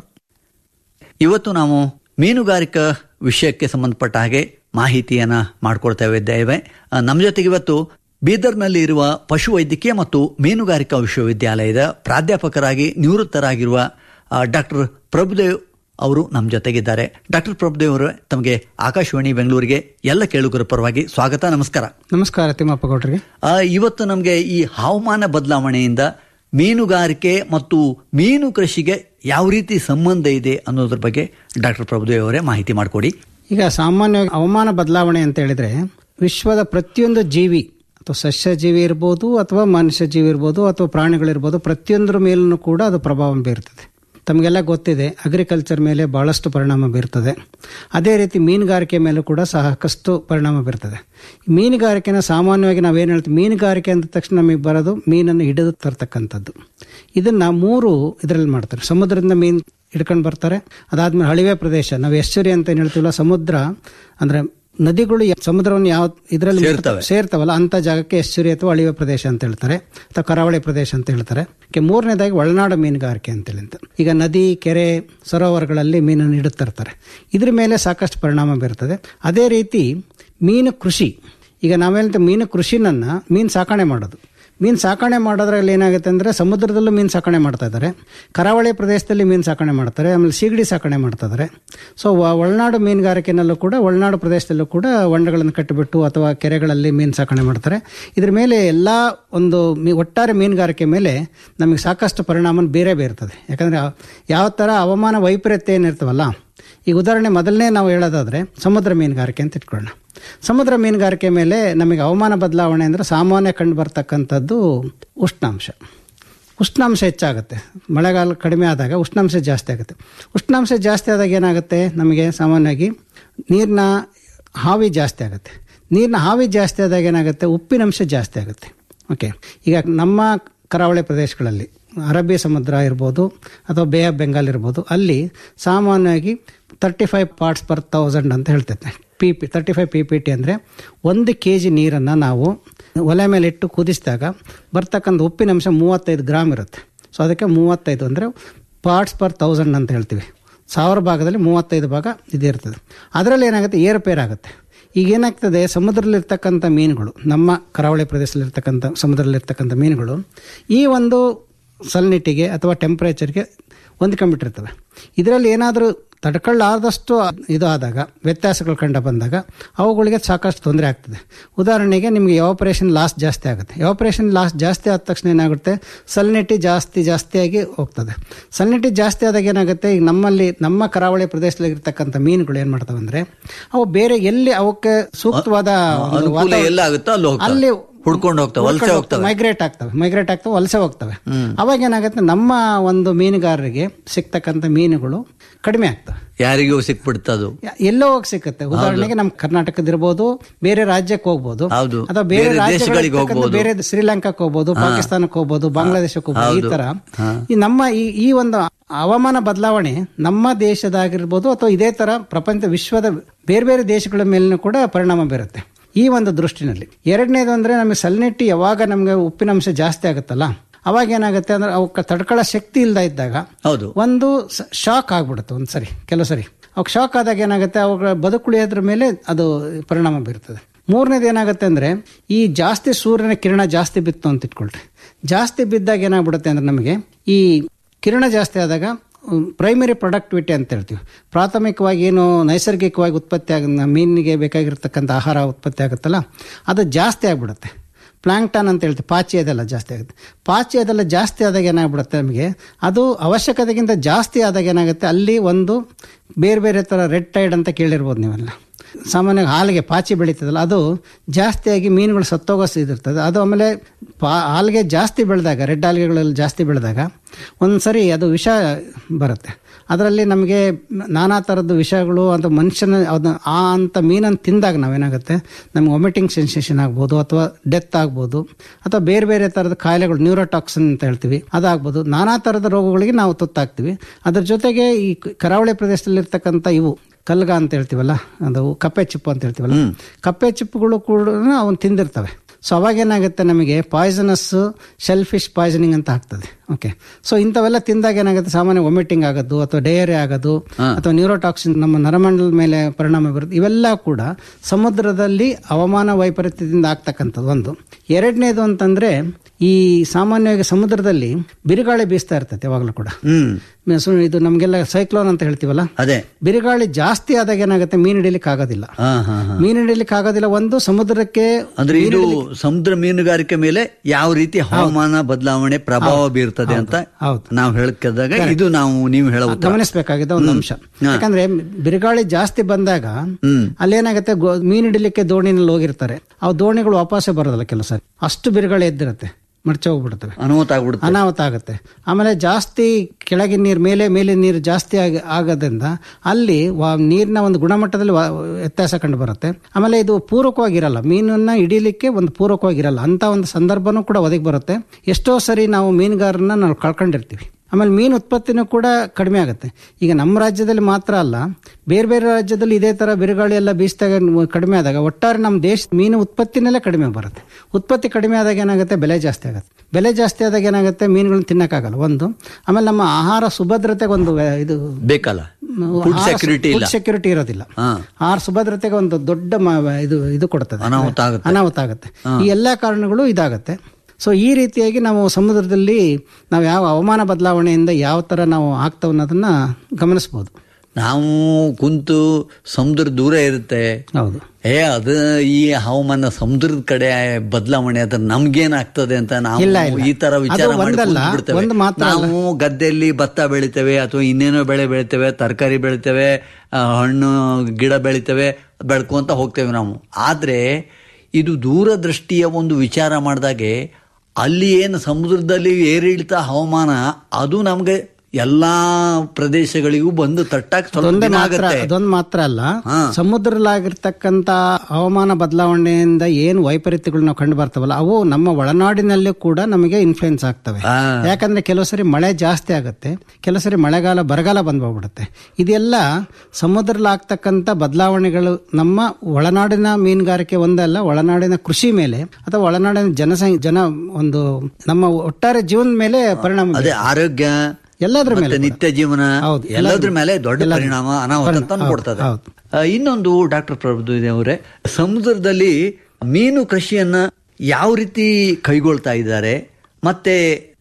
ಇವತ್ತು ನಾವು ಮೀನುಗಾರಿಕಾ ವಿಷಯಕ್ಕೆ ಸಂಬಂಧಪಟ್ಟ ಹಾಗೆ ಮಾಹಿತಿಯನ್ನ ಮಾಡ್ಕೊಳ್ತಾ ಇದ್ದೇವೆ ಆ, ನಮ್ಮ ಜೊತೆಗೆ ಇವತ್ತು ಬೀದರ್ನಲ್ಲಿ ಇರುವ ಪಶುವೈದ್ಯಕೀಯ ಮತ್ತು ಮೀನುಗಾರಿಕಾ ವಿಶ್ವವಿದ್ಯಾಲಯದ ಪ್ರಾಧ್ಯಾಪಕರಾಗಿ ನಿವೃತ್ತರಾಗಿರುವ ಡಾಕ್ಟರ್ ಪ್ರಭುದೇವ್ ಅವರು ನಮ್ಮ ಜೊತೆಗಿದ್ದಾರೆ ಡಾಕ್ಟರ್ ಪ್ರಭುದೇವ್ ಅವರೇ ತಮಗೆ ಆಕಾಶವಾಣಿ ಬೆಂಗಳೂರಿಗೆ ಎಲ್ಲ ಕೇಳುಗರ ಪರವಾಗಿ ಸ್ವಾಗತ ನಮಸ್ಕಾರ ನಮಸ್ಕಾರ ತಿಮ್ಮಪ್ಪ ಗೌಡ್ರಿಗೆ ಆ, ಇವತ್ತು ನಮಗೆ ಈ ಹವಾಮಾನ ಬದಲಾವಣೆಯಿಂದ ಮೀನುಗಾರಿಕೆ ಮತ್ತು ಮೀನು ಕೃಷಿಗೆ ಯಾವ ರೀತಿ ಸಂಬಂಧ ಇದೆ ಅನ್ನೋದ್ರ ಬಗ್ಗೆ ಡಾಕ್ಟರ್ ಪ್ರಭುದೇವ್ ಅವರೇ ಮಾಹಿತಿ ಮಾಡಿಕೊಡಿ ಈಗ ಸಾಮಾನ್ಯವಾಗಿ ಹವಾಮಾನ ಬದಲಾವಣೆ ಅಂತ ಹೇಳಿದ್ರೆ ವಿಶ್ವದ ಪ್ರತಿಯೊಂದು ಜೀವಿ ಅಥವಾ ಸಸ್ಯ ಜೀವಿ ಇರ್ಬೋದು ಅಥವಾ ಮನುಷ್ಯ ಜೀವಿ ಇರ್ಬೋದು ಅಥವಾ ಪ್ರಾಣಿಗಳಿರ್ಬೋದು ಪ್ರತಿಯೊಂದರ ಮೇಲೂ ಕೂಡ ಅದು ಪ್ರಭಾವ ಬೀರ್ತದೆ ತಮಗೆಲ್ಲ ಗೊತ್ತಿದೆ ಅಗ್ರಿಕಲ್ಚರ್ ಮೇಲೆ ಬಹಳಷ್ಟು ಪರಿಣಾಮ ಬೀರ್ತದೆ ಅದೇ ರೀತಿ ಮೀನುಗಾರಿಕೆ ಮೇಲೂ ಕೂಡ ಸಾಕಷ್ಟು ಪರಿಣಾಮ ಬೀರ್ತದೆ ಮೀನುಗಾರಿಕೆನ ಸಾಮಾನ್ಯವಾಗಿ ನಾವೇನು ಹೇಳ್ತೀವಿ ಮೀನುಗಾರಿಕೆ ಅಂದ ತಕ್ಷಣ ನಮಗೆ ಬರೋದು ಮೀನನ್ನು ಹಿಡಿದು ತರ್ತಕ್ಕಂಥದ್ದು ಇದನ್ನ ಮೂರು ಇದರಲ್ಲಿ ಮಾಡ್ತಾರೆ ಸಮುದ್ರದಿಂದ ಮೀನು ಹಿಡ್ಕೊಂಡು ಬರ್ತಾರೆ ಅದಾದ್ಮೇಲೆ ಹಳಿವೆ ಪ್ರದೇಶ ನಾವು ಎಶ್ಚರಿ ಅಂತ ಏನು ಹೇಳ್ತೀವಲ್ಲ ಸಮುದ್ರ ಅಂದ್ರೆ ನದಿಗಳು ಯ- ಸಮುದ್ರವನ್ನು ಯಾವ ಇದರಲ್ಲಿ ಸೇರ್ತವೆ. ಸೇರ್ತಾವಲ್ಲ ಅಂತ ಜಾಗಕ್ಕೆ ಎಶ್ಚರಿ ಅಥವಾ ಅಳಿವೆ ಪ್ರದೇಶ ಅಂತ ಹೇಳ್ತಾರೆ ಅಥವಾ ಕರಾವಳಿ ಪ್ರದೇಶ ಅಂತ ಹೇಳ್ತಾರೆ ಕೆ ಮೂರನೇದಾಗಿ ಒಳನಾಡು ಮೀನುಗಾರಿಕೆ ಅಂತೇಳಿ ಅಂತ ಈಗ ನದಿ ಕೆರೆ ಸರೋವರಗಳಲ್ಲಿ ಮೀನನ್ನು ಇಡುತ್ತಿರ್ತಾರೆ ಇದ್ರ ಮೇಲೆ ಸಾಕಷ್ಟು ಪರಿಣಾಮ ಬೀರ್ತದೆ ಅದೇ ರೀತಿ ಮೀನು ಕೃಷಿ ಈಗ ನಾವೇನಂತ ಮೀನು ಕೃಷಿನನ್ನ ಮೀನು ಸಾಕಣೆ ಮಾಡೋದು ಮೀನು ಸಾಕಣೆ ಮಾಡೋದ್ರಲ್ಲಿ ಏನಾಗುತ್ತೆ ಅಂದರೆ ಸಮುದ್ರದಲ್ಲೂ ಮೀನು ಸಾಕಣೆ ಮಾಡ್ತಾ ಇದ್ದಾರೆ ಕರಾವಳಿ ಪ್ರದೇಶದಲ್ಲಿ ಮೀನು ಸಾಕಣೆ ಮಾಡ್ತಾರೆ ಆಮೇಲೆ ಸೀಗಡಿ ಸಾಕಣೆ ಮಾಡ್ತಾ ಇದ್ದಾರೆ ಸೊ ವ- ಒಳನಾಡು ಮೀನುಗಾರಿಕೆನಲ್ಲೂ ಕೂಡ ಒಳನಾಡು ಪ್ರದೇಶದಲ್ಲೂ ಕೂಡ ಹೊಂಡಗಳನ್ನು ಕಟ್ಟಿಬಿಟ್ಟು ಅಥವಾ ಕೆರೆಗಳಲ್ಲಿ ಮೀನು ಸಾಕಣೆ ಮಾಡ್ತಾರೆ ಇದ್ರ ಮೇಲೆ ಎಲ್ಲ ಒಂದು ಮೀ ಒಟ್ಟಾರೆ ಮೀನುಗಾರಿಕೆ ಮೇಲೆ ನಮಗೆ ಸಾಕಷ್ಟು ಪರಿಣಾಮ ಬೇರೆ ಬೀರ್ತದೆ ಯಾಕಂದರೆ ಯಾವ ಥರ ಹವಾಮಾನ ವೈಪರೀತ್ಯ ಏನಿರ್ತವಲ್ಲ ಈಗ ಉದಾಹರಣೆ ಮೊದಲನೇ ನಾವು ಹೇಳೋದಾದ್ರೆ ಸಮುದ್ರ ಮೀನುಗಾರಿಕೆ ಅಂತ ಇಟ್ಕೊಳ್ಳೋಣ ಸಮುದ್ರ ಮೀನುಗಾರಿಕೆ ಮೇಲೆ ನಮಗೆ ಹವಾಮಾನ ಬದಲಾವಣೆ ಅಂದರೆ ಸಾಮಾನ್ಯ ಕಂಡು ಬರ್ತಕ್ಕಂಥದ್ದು ಉಷ್ಣಾಂಶ ಉಷ್ಣಾಂಶ ಹೆಚ್ಚಾಗುತ್ತೆ ಮಳೆಗಾಲ ಕಡಿಮೆ ಆದಾಗ ಉಷ್ಣಾಂಶ ಜಾಸ್ತಿ ಆಗುತ್ತೆ ಉಷ್ಣಾಂಶ ಜಾಸ್ತಿ ಆದಾಗ ಏನಾಗುತ್ತೆ ನಮಗೆ ಸಾಮಾನ್ಯವಾಗಿ ನೀರಿನ ಹಾವಿ ಜಾಸ್ತಿ ಆಗುತ್ತೆ ನೀರಿನ ಹಾವಿ ಜಾಸ್ತಿ ಆದಾಗ ಏನಾಗುತ್ತೆ ಉಪ್ಪಿನಂಶ ಜಾಸ್ತಿ ಆಗುತ್ತೆ ಓಕೆ ಈಗ ನಮ್ಮ ಕರಾವಳಿ ಪ್ರದೇಶಗಳಲ್ಲಿ ಅರಬ್ಬಿ ಸಮುದ್ರ ಇರ್ಬೋದು ಅಥವಾ ಬೇ ಆಫ್ ಬೆಂಗಾಲ್ ಇರ್ಬೋದು ಅಲ್ಲಿ ಸಾಮಾನ್ಯವಾಗಿ thirty five parts per thousand ಅಂತ ಹೇಳ್ತೈತೆ P P thirty five P P T ಅಂದರೆ ಒಂದು ಕೆ ಜಿ ನೀರನ್ನು ನಾವು ಒಲೆ ಮೇಲೆ ಇಟ್ಟು ಕುದಿಸಿದಾಗ ಬರ್ತಕ್ಕಂಥ ಉಪ್ಪಿನಂಶ ಮೂವತ್ತೈದು ಗ್ರಾಮ್ ಇರುತ್ತೆ ಸೊ ಅದಕ್ಕೆ ಮೂವತ್ತೈದು ಅಂದರೆ ಪಾರ್ಟ್ಸ್ ಪರ್ ತೌಸಂಡ್ ಅಂತ ಹೇಳ್ತೀವಿ ಸಾವಿರ ಭಾಗದಲ್ಲಿ ಮೂವತ್ತೈದು ಭಾಗ ಇದಿರ್ತದೆ ಅದರಲ್ಲಿ ಏನಾಗುತ್ತೆ ಏರುಪೇರು ಆಗುತ್ತೆ ಈಗ ಏನಾಗ್ತದೆ ಸಮುದ್ರದಲ್ಲಿರ್ತಕ್ಕಂಥ ಮೀನುಗಳು ನಮ್ಮ ಕರಾವಳಿ ಪ್ರದೇಶದಲ್ಲಿರ್ತಕ್ಕಂಥ ಸಮುದ್ರದಲ್ಲಿರ್ತಕ್ಕಂಥ ಮೀನುಗಳು ಈ ಒಂದು ಸಲ್ನಿಟ್ಟಿಗೆ ಅಥವಾ ಟೆಂಪ್ರೇಚರ್ಗೆ ಹೊಂದ್ಕೊಂಡ್ಬಿಟ್ಟಿರ್ತವೆ ಇದರಲ್ಲಿ ಏನಾದರೂ ತಡ್ಕೊಳ್ಳಾದಷ್ಟು ಇದು ಆದಾಗ ವ್ಯತ್ಯಾಸಗಳು ಕಂಡು ಬಂದಾಗ ಅವುಗಳಿಗೆ ಸಾಕಷ್ಟು ತೊಂದರೆ ಆಗ್ತದೆ ಉದಾಹರಣೆಗೆ ನಿಮಗೆ ಎವಾಪರೇಷನ್ ಲಾಸ್ ಜಾಸ್ತಿ ಆಗುತ್ತೆ ಎವಾಪರೇಷನ್ ಲಾಸ್ ಜಾಸ್ತಿ ಆದ ತಕ್ಷಣ ಏನಾಗುತ್ತೆ ಸಲ್ನಿಟಿ ಜಾಸ್ತಿ ಜಾಸ್ತಿಯಾಗಿ ಹೋಗ್ತದೆ ಸಲ್ನಿಟಿ ಜಾಸ್ತಿ ಆದಾಗ ಏನಾಗುತ್ತೆ ಈಗ ನಮ್ಮಲ್ಲಿ ನಮ್ಮ ಕರಾವಳಿ ಪ್ರದೇಶದಲ್ಲಿ ಇರ್ತಕ್ಕಂಥ ಮೀನುಗಳು ಏನು ಮಾಡ್ತವೆ ಅಂದರೆ ಅವು ಬೇರೆ ಎಲ್ಲಿ ಅವಕ್ಕೆ ಸೂಕ್ತವಾದ ಒಂದು ಅನುಕೂಲ ವಾತಾವರಣ- ಎಲ್ಲ ಆಗುತ್ತೋ ಅಲ್ಲಿ ಹೋಗ್ತವೆ. ಅಲ್ಲಿ ಹುಡ್ಕೊಂಡು ಹೋಗ್ತವೆ, ವಲಸೆ ಹೋಗ್ತವೆ. ಮೈಗ್ರೇಟ್ ಆಗ್ತವೆ ಮೈಗ್ರೇಟ್ ಆಗ್ತವೆ ವಲಸೆ ಹೋಗ್ತವೆ ಅವಾಗ ಏನಾಗುತ್ತೆ ನಮ್ಮ ಒಂದು ಮೀನುಗಾರರಿಗೆ ಸಿಗ್ತಕ್ಕಂಥ ಮೀನುಗಳು ಕಡಿಮೆ ಆಗ್ತವೆ ಯಾರಿಗೂ ಸಿಕ್ಬಿಡ್ತದು ಯ- ಎಲ್ಲೋ ಹೋಗಿ ಸಿಕ್ಕತ್ತೆ ಉದಾಹರಣೆಗೆ ನಮ್ಮ ಕರ್ನಾಟಕದ ಇರ್ಬೋದು ಬೇರೆ ರಾಜ್ಯಕ್ಕೆ ಹೋಗ್ಬೋದು ಹೌದು. ಅಥವಾ ಬೇರೆ ಬೇರೆ ರಾಜ್ಯಗಳಿಗೆ ದೇಶಗಳಿಗೆ ಇರ್ತಕ್ಕಂಥ ಹೋಗ್ಬೋದು. ಬೇರೆ ಶ್ರೀಲಂಕಾಕ್ಕೆ ಹೋಗ್ಬೋದು ಪಾಕಿಸ್ತಾನಕ್ಕೆ ಹೋಗ್ಬೋದು ಬಾಂಗ್ಲಾದೇಶಕ್ಕೆ ಹೋಗ್ಬೋದು ಈ ಹೌದು. ತರ ಈ ನಮ್ಮ ಈ ಈ ಒಂದು ಹವಾಮಾನ ಬದಲಾವಣೆ ನಮ್ಮ ದೇಶದಾಗಿರ್ಬೋದು ಅಥವಾ ಇದೇ ತರ ಪ್ರಪಂಚ ವಿಶ್ವದ ಬೇರೆ ಬೇರೆ ದೇಶಗಳ ಮೇಲೂ ಕೂಡ ಪರಿಣಾಮ ಬೀರುತ್ತೆ ಈ ಒಂದು ದೃಷ್ಟಿನಲ್ಲಿ ಎರಡನೇದು ಅಂದ್ರೆ ನಮಗೆ ಸಲ್ನೆಟ್ಟಿ ಯಾವಾಗ ನಮಗೆ ಉಪ್ಪಿನಂಶ ಜಾಸ್ತಿ ಆಗುತ್ತಲ್ಲ ಅವಾಗ ಏನಾಗುತ್ತೆ ಅಂದ್ರೆ ಅವಕ್ಕೆ ತಡ್ಕೊಳ್ಳೋ ಶಕ್ತಿ ಇಲ್ಲದ ಇದ್ದಾಗ ಹೌದು ಒಂದು ಶಾಕ್ ಆಗ್ಬಿಡುತ್ತೆ ಒಂದು ಸರಿ ಕೆಲವು ಸರಿ ಅವಾಗ ಶಾಕ್ ಆದಾಗ ಏನಾಗುತ್ತೆ ಅವುಗಳ ಬದುಕುಳಿಯೋದ್ರ ಮೇಲೆ ಅದು ಪರಿಣಾಮ ಬೀರ್ತದೆ ಮೂರನೇದು ಏನಾಗುತ್ತೆ ಅಂದರೆ ಈ ಜಾಸ್ತಿ ಸೂರ್ಯನ ಕಿರಣ ಜಾಸ್ತಿ ಬಿತ್ತು ಅಂತ ಇಟ್ಕೊಳ್ರಿ ಜಾಸ್ತಿ ಬಿದ್ದಾಗ ಏನಾಗ್ಬಿಡುತ್ತೆ ಅಂದ್ರೆ ನಮಗೆ ಈ ಕಿರಣ ಜಾಸ್ತಿ ಆದಾಗ ಪ್ರೈಮರಿ ಪ್ರೊಡಕ್ಟಿವಿಟಿ ಅಂತ ಹೇಳ್ತೀವಿ ಪ್ರಾಥಮಿಕವಾಗಿ ಏನು ನೈಸರ್ಗಿಕವಾಗಿ ಉತ್ಪತ್ತಿ ಆಗ ಮೀನಿಗೆ ಬೇಕಾಗಿರ್ತಕ್ಕಂಥ ಆಹಾರ ಉತ್ಪತ್ತಿ ಆಗುತ್ತಲ್ಲ ಅದು ಜಾಸ್ತಿ ಆಗಿಬಿಡುತ್ತೆ ಪ್ಲಾಂಕ್ಟನ್ ಅಂತ ಹೇಳ್ತೀವಿ ಪಾಚಿ ಅದೆಲ್ಲ ಜಾಸ್ತಿ ಆಗುತ್ತೆ ಪಾಚಿ ಅದೆಲ್ಲ ಜಾಸ್ತಿ ಆದಾಗ ಏನಾಗ್ಬಿಡುತ್ತೆ ನಮಗೆ ಅದು ಅವಶ್ಯಕತೆಗಿಂತ ಜಾಸ್ತಿ ಆದಾಗ ಏನಾಗುತ್ತೆ ಅಲ್ಲಿ ಒಂದು ಬೇರೆ ಬೇರೆ ಥರ ರೆಡ್ ಟೈಡ್ ಅಂತ ಕೇಳಿರ್ಬೋದು ನೀವೆಲ್ಲ ಸಾಮಾನ್ಯವಾಗಿ ಹಾಲಿಗೆ ಪಾಚಿ ಬೆಳೀತದಲ್ಲ ಅದು ಜಾಸ್ತಿಯಾಗಿ ಮೀನುಗಳು ಸತ್ತೋಗೋ ಇದಿರ್ತದೆ ಅದು ಆಮೇಲೆ ಪಾ ಹಾಲಿಗೆ ಜಾಸ್ತಿ ಬೆಳೆದಾಗ ರೆಡ್ ಆಲ್ಗೆಗಳಲ್ಲಿ ಜಾಸ್ತಿ ಬೆಳೆದಾಗ ಒಂದು ಸರಿ ಅದು ವಿಷ ಬರುತ್ತೆ ಅದರಲ್ಲಿ ನಮಗೆ ನಾನಾ ಥರದ್ದು ವಿಷಗಳು ಅದು ಮನುಷ್ಯನ ಅದನ್ನ ಆ ಅಂತ ಮೀನನ್ನು ತಿಂದಾಗ ನಾವೇನಾಗುತ್ತೆ ನಮ್ಗೆ ವಾಮಿಟಿಂಗ್ ಸೆನ್ಸೇಷನ್ ಆಗ್ಬೋದು ಅಥವಾ ಡೆತ್ ಆಗ್ಬೋದು ಅಥವಾ ಬೇರೆ ಬೇರೆ ಥರದ ಕಾಯಿಲೆಗಳು ನ್ಯೂರೋಟಾಕ್ಸಿನ್ ಅಂತ ಹೇಳ್ತೀವಿ ಅದಾಗ್ಬೋದು ನಾನಾ ಥರದ ರೋಗಗಳಿಗೆ ನಾವು ತುತ್ತಾಗ್ತೀವಿ ಅದ್ರ ಜೊತೆಗೆ ಈ ಕರಾವಳಿ ಪ್ರದೇಶದಲ್ಲಿರ್ತಕ್ಕಂಥ ಇವು ಕಲ್ಗ ಅಂತ ಹೇಳ್ತೀವಲ್ಲ ಅದು ಕಪ್ಪೆ ಚಿಪ್ಪು ಅಂತ ಹೇಳ್ತೀವಲ್ಲ ಕಪ್ಪೆ ಚಿಪ್ಪುಗಳು ಕೂಡ ಅವನು ತಿಂದಿರ್ತವೆ ಸೊ ಅವಾಗ ಏನಾಗುತ್ತೆ ನಮಗೆ ಪಾಯ್ಸನಸ್ ಶೆಲ್ ಫಿಶ್ ಪಾಯ್ಸನಿಂಗ್ ಅಂತ ಆಗ್ತದೆ ಓಕೆ ಸೊ ಇಂಥವೆಲ್ಲ ತಿಂದಾಗ ಏನಾಗುತ್ತೆ ಸಾಮಾನ್ಯ ವಾಮಿಟಿಂಗ್ ಆಗೋದು ಅಥವಾ ಡಯರಿ ಆಗೋದು ಅಥವಾ ನ್ಯೂರೋಟಾಕ್ಸಿನ್ ನಮ್ಮ ನರಮಂಡಲದ ಮೇಲೆ ಪರಿಣಾಮ ಬರುತ್ತೆ ಇವೆಲ್ಲ ಕೂಡ ಸಮುದ್ರದಲ್ಲಿ ಹವಾಮಾನ ವೈಪರೀತ್ಯದಿಂದ ಆಗ್ತಕ್ಕಂಥದ್ದು ಒಂದು ಎರಡನೇದು ಅಂತಂದ್ರೆ ಈ ಸಾಮಾನ್ಯವಾಗಿ ಸಮುದ್ರದಲ್ಲಿ ಬಿರುಗಾಳಿ ಬೀಸ್ತಾ ಇರ್ತೈತೆ ಯಾವಾಗಲೂ ಕೂಡ ಹ್ಮ್ ಸೊ ಇದು ನಮಗೆಲ್ಲ ಸೈಕ್ಲೋನ್ ಅಂತ ಹೇಳ್ತೀವಲ್ಲ ಅದೇ ಬಿರುಗಾಳಿ ಜಾಸ್ತಿ ಆದಾಗ ಏನಾಗುತ್ತೆ ಮೀನು ಹಿಡಿಲಿಕ್ಕೆ ಆಗೋದಿಲ್ಲ ಹಾ ಹಾ ಹಾ ಮೀನು ಹಿಡಿಲಿಕ್ಕೆ ಆಗೋದಿಲ್ಲ ಒಂದು ಸಮುದ್ರಕ್ಕೆ ಅಂದ್ರೆ ಇದು ಸಮುದ್ರ ಮೀನುಗಾರಿಕೆ ಮೇಲೆ ಯಾವ ರೀತಿ ಹವಾಮಾನ ಬದಲಾವಣೆ ಪ್ರಭಾವ ಬೀರ್ತದೆ ಅಂತ ಹೌದು. ನಾವು ಹೇಳ್ಕದಾಗ ಇದು ನಾವು ನೀವು ಹೇಳೋ ಉತ್ತರ. ಗಮನಿಸಬೇಕಾಗಿದ್ದ ಒಂದು ಅಂಶ ಯಾಕಂದ್ರೆ ಬಿರುಗಾಳಿ ಜಾಸ್ತಿ ಬಂದಾಗ ಹ್ಮ್. ಅಲ್ಲೇನಾಗುತ್ತೆ ಗೋ- ಮೀನು ಹಿಡಿಲಿಕ್ಕೆ ದೋಣಿನಲ್ಲಿ ಹೋಗಿರ್ತಾರೆ ಆ ದೋಣಿಗಳು ವಾಪಸ್ಸೇ ಬರೋದಿಲ್ಲ ಕೆಲವು ಸಾರಿ ಅಷ್ಟು ಬಿರುಗಾಳಿ ಎದ್ದಿರುತ್ತೆ ಮಡ್ಚ ಹೋಗ್ಬಿಡ್ತವೆ ಅನಾಹುತ ಆಗ್ಬಿಡುತ್ತೆ ಅನಾಹುತ ಆಗುತ್ತೆ ಆಮೇಲೆ ಜಾಸ್ತಿ ಕೆಳಗಿನ ನೀರು ಮೇಲೆ ಮೇಲೆ ನೀರು ಜಾಸ್ತಿ ಆಗಿ ಆಗೋದ್ರಿಂದ ಅಲ್ಲಿ ವಾ- ನೀರಿನ ಒಂದು ಗುಣಮಟ್ಟದಲ್ಲಿ ವಾ- ವ್ಯತ್ಯಾಸ ಕಂಡು ಬರುತ್ತೆ ಆಮೇಲೆ ಇದು ಪೂರಕವಾಗಿರಲ್ಲ ಮೀನನ್ನ ಹಿಡೀಲಿಕ್ಕೆ ಒಂದು ಪೂರಕವಾಗಿರಲ್ಲ ಅಂತ ಒಂದು ಸಂದರ್ಭನೂ ಕೂಡ ಒದಗಿ ಬರುತ್ತೆ ಎಷ್ಟೋ ಸರಿ ನಾವು ಮೀನುಗಾರನ್ನ ನಾವು ಕಳ್ಕೊಂಡಿರ್ತೀವಿ ಆಮೇಲೆ ಮೀನು ಉತ್ಪತ್ತಿನೂ ಕೂಡ ಕಡಿಮೆ ಆಗುತ್ತೆ ಈಗ ನಮ್ಮ ರಾಜ್ಯದಲ್ಲಿ ಮಾತ್ರ ಅಲ್ಲ ಬೇರೆ ಬೇರೆ ರಾಜ್ಯದಲ್ಲಿ ಇದೇ ಥರ ಬಿರುಗಾಳಿ ಎಲ್ಲ ಬೀಸಿದಾಗ ಕಡಿಮೆ ಆದಾಗ ಒಟ್ಟಾರೆ ನಮ್ಮ ದೇಶ ಮೀನು ಉತ್ಪತ್ತಿನಲ್ಲೇ ಕಡಿಮೆ ಬರುತ್ತೆ ಉತ್ಪತ್ತಿ ಕಡಿಮೆ ಆದಾಗ ಏನಾಗುತ್ತೆ ಬೆಲೆ ಜಾಸ್ತಿ ಆಗುತ್ತೆ ಬೆಲೆ ಜಾಸ್ತಿ ಆದಾಗ ಏನಾಗುತ್ತೆ ಮೀನುಗಳನ್ನ ತಿನ್ನಕ್ಕಾಗಲ್ಲ ಒಂದು ಆಮೇಲೆ ನಮ್ಮ ಆಹಾರ ಸುಭದ್ರತೆಗೆ ಒಂದು ವ್ಯ- ಇದು ಬೇಕಲ್ಲ ಫುಡ್ ಸೆಕ್ಯೂರಿಟಿ ಇಲ್ಲ ಸೆಕ್ಯೂರಿಟಿ ಇರೋದಿಲ್ಲ ಹಾ. ಆಹಾರ ಸುಭದ್ರತೆಗೆ ಒಂದು ದೊಡ್ಡ ಮ- ಇದು ಇದು ಕೊಡ್ತದೆ ಅನಾಹುತ ಆಗುತ್ತೆ. ಅನಾಹುತ ಆಗುತ್ತೆ ಈ ಎಲ್ಲಾ ಕಾರಣಗಳು ಇದಾಗುತ್ತೆ ಸೊ ಈ ರೀತಿಯಾಗಿ ನಾವು ಸಮುದ್ರದಲ್ಲಿ ನಾವು ಯಾವ ಹವಾಮಾನ ಬದಲಾವಣೆಯಿಂದ ಯಾವ ತರ ನಾವು ಆಗ್ತಾವ ಅನ್ನೋದನ್ನ ಗಮನಿಸಬಹುದು ನಾವು ಕುಂತು ಸಮುದ್ರ ದೂರ ಇರುತ್ತೆ ಹೌದು ಏ ಅದು ಈ ಹವಾಮಾನ ಸಮುದ್ರದ ಕಡೆ ಬದಲಾವಣೆ ಅದ್ರ ನಮ್ಗೇನಾಗ್ತದೆ ಅಂತ ನಾವು ಇಲ್ಲ, ಇಲ್ಲ. ಈ ತರ ವಿಚಾರ ಅದು ಮಾಡಿ ಒಂದಲ್ಲ, ಕೂತ್ಬಿಡ್ತೇವೆ. ಒಂದು ಮಾತ್ರ ಅಲ್ಲ. ನಾವು ಗದ್ದೆಯಲ್ಲಿ ಭತ್ತ ಬೆಳಿತೇವೆ ಅಥವಾ ಇನ್ನೇನೋ ಬೆಳೆ ಬೆಳಿತೇವೆ ತರಕಾರಿ ಬೆಳಿತೇವೆ ಆ, ಹಣ್ಣು ಗಿಡ ಬೆಳಿತೇವೆ ಬೆಳ್ಕೊಂತ ಹೋಗ್ತೇವೆ ನಾವು ಆದ್ರೆ ಇದು ದೂರದೃಷ್ಟಿಯ ಒಂದು ವಿಚಾರ ಮಾಡಿದಾಗೆ ಅಲ್ಲಿ ಏನು ಸಮುದ್ರದಲ್ಲಿ ಏರಿಳಿತ ಹವಾಮಾನ ಅದು ನಮ್ಗೆ ಎಲ್ಲಾ ಪ್ರದೇಶಗಳಿಗೂ ಬಂದು ತಟ್ಟಾಕ್ ಸ್ವಲ್ಪ ಅದೊಂದೇ ದಿನ ಮಾತ್ರ ಆಗತ್ತೆ ಅದೊಂದು ಮಾತ್ರ ಅಲ್ಲ ಹಾ. ಸಮುದ್ರಲಾಗಿರ್ತಕ್ಕಂಥ ಹವಾಮಾನ ಬದಲಾವಣೆಯಿಂದ ಏನು ವೈಪರೀತ್ಯಗಳು ನಾವು ಕಂಡು ಬರ್ತಾವಲ್ಲ ಅವು ನಮ್ಮ ಒಳನಾಡಿನಲ್ಲೂ ಕೂಡ ನಮಗೆ ಇನ್ಫ್ಲುಯೆನ್ಸ್ ಆಗ್ತವೆ ಆ. ಯಾಕಂದ್ರೆ ಕೆಲವು ಸರಿ ಮಳೆ ಜಾಸ್ತಿ ಆಗುತ್ತೆ ಕೆಲವು ಸರಿ ಮಳೆಗಾಲ ಬರಗಾಲ ಬಂದು ಹೋಗ್ಬಿಡುತ್ತೆ ಇದೆಲ್ಲ ಸಮುದ್ರಲಾಗ್ತಕ್ಕಂಥ ಬದಲಾವಣೆಗಳು ನಮ್ಮ ಒಳನಾಡಿನ ಮೀನುಗಾರಿಕೆ ಒಂದಲ್ಲ ಒಳನಾಡಿನ ಕೃಷಿ ಮೇಲೆ ಅಥವಾ ಒಳನಾಡಿನ ಜನಸಂಖ್ಯೆ ಜನ ಒಂದು ನಮ್ಮ ಒಟ್ಟಾರೆ ಜೀವನದ ಮೇಲೆ ಪರಿಣಾಮ ಅದೇ ಆರೋಗ್ಯ ಎಲ್ಲದ್ರ ಮತ್ತೆ ಮೇಲೆ ಕೂಡ. ನಿತ್ಯ ಜೀವನ ಹೌದು, ಎಲ್ಲದ್ರ ಎಲ್ಲದ್ರ- ಮೇಲೆ ದೊಡ್ಡ ಎಲ್ಲದ್ರ- ಪರಿಣಾಮ ಅನಾಹುತ ಪರಿಣಾಮ, ತಂದು ಹೌದು, ಕೊಡ್ತದೆ ಹೌದು. ಆ, ಇನ್ನೊಂದು ಡಾಕ್ಟರ್ ಪ್ರಭು ಅವರೇ ಸಮುದ್ರದಲ್ಲಿ ಮೀನು ಕೃಷಿಯನ್ನ ಯಾವ ರೀತಿ ಕೈಗೊಳ್ತಾ ಇದ್ದಾರೆ ಮತ್ತೆ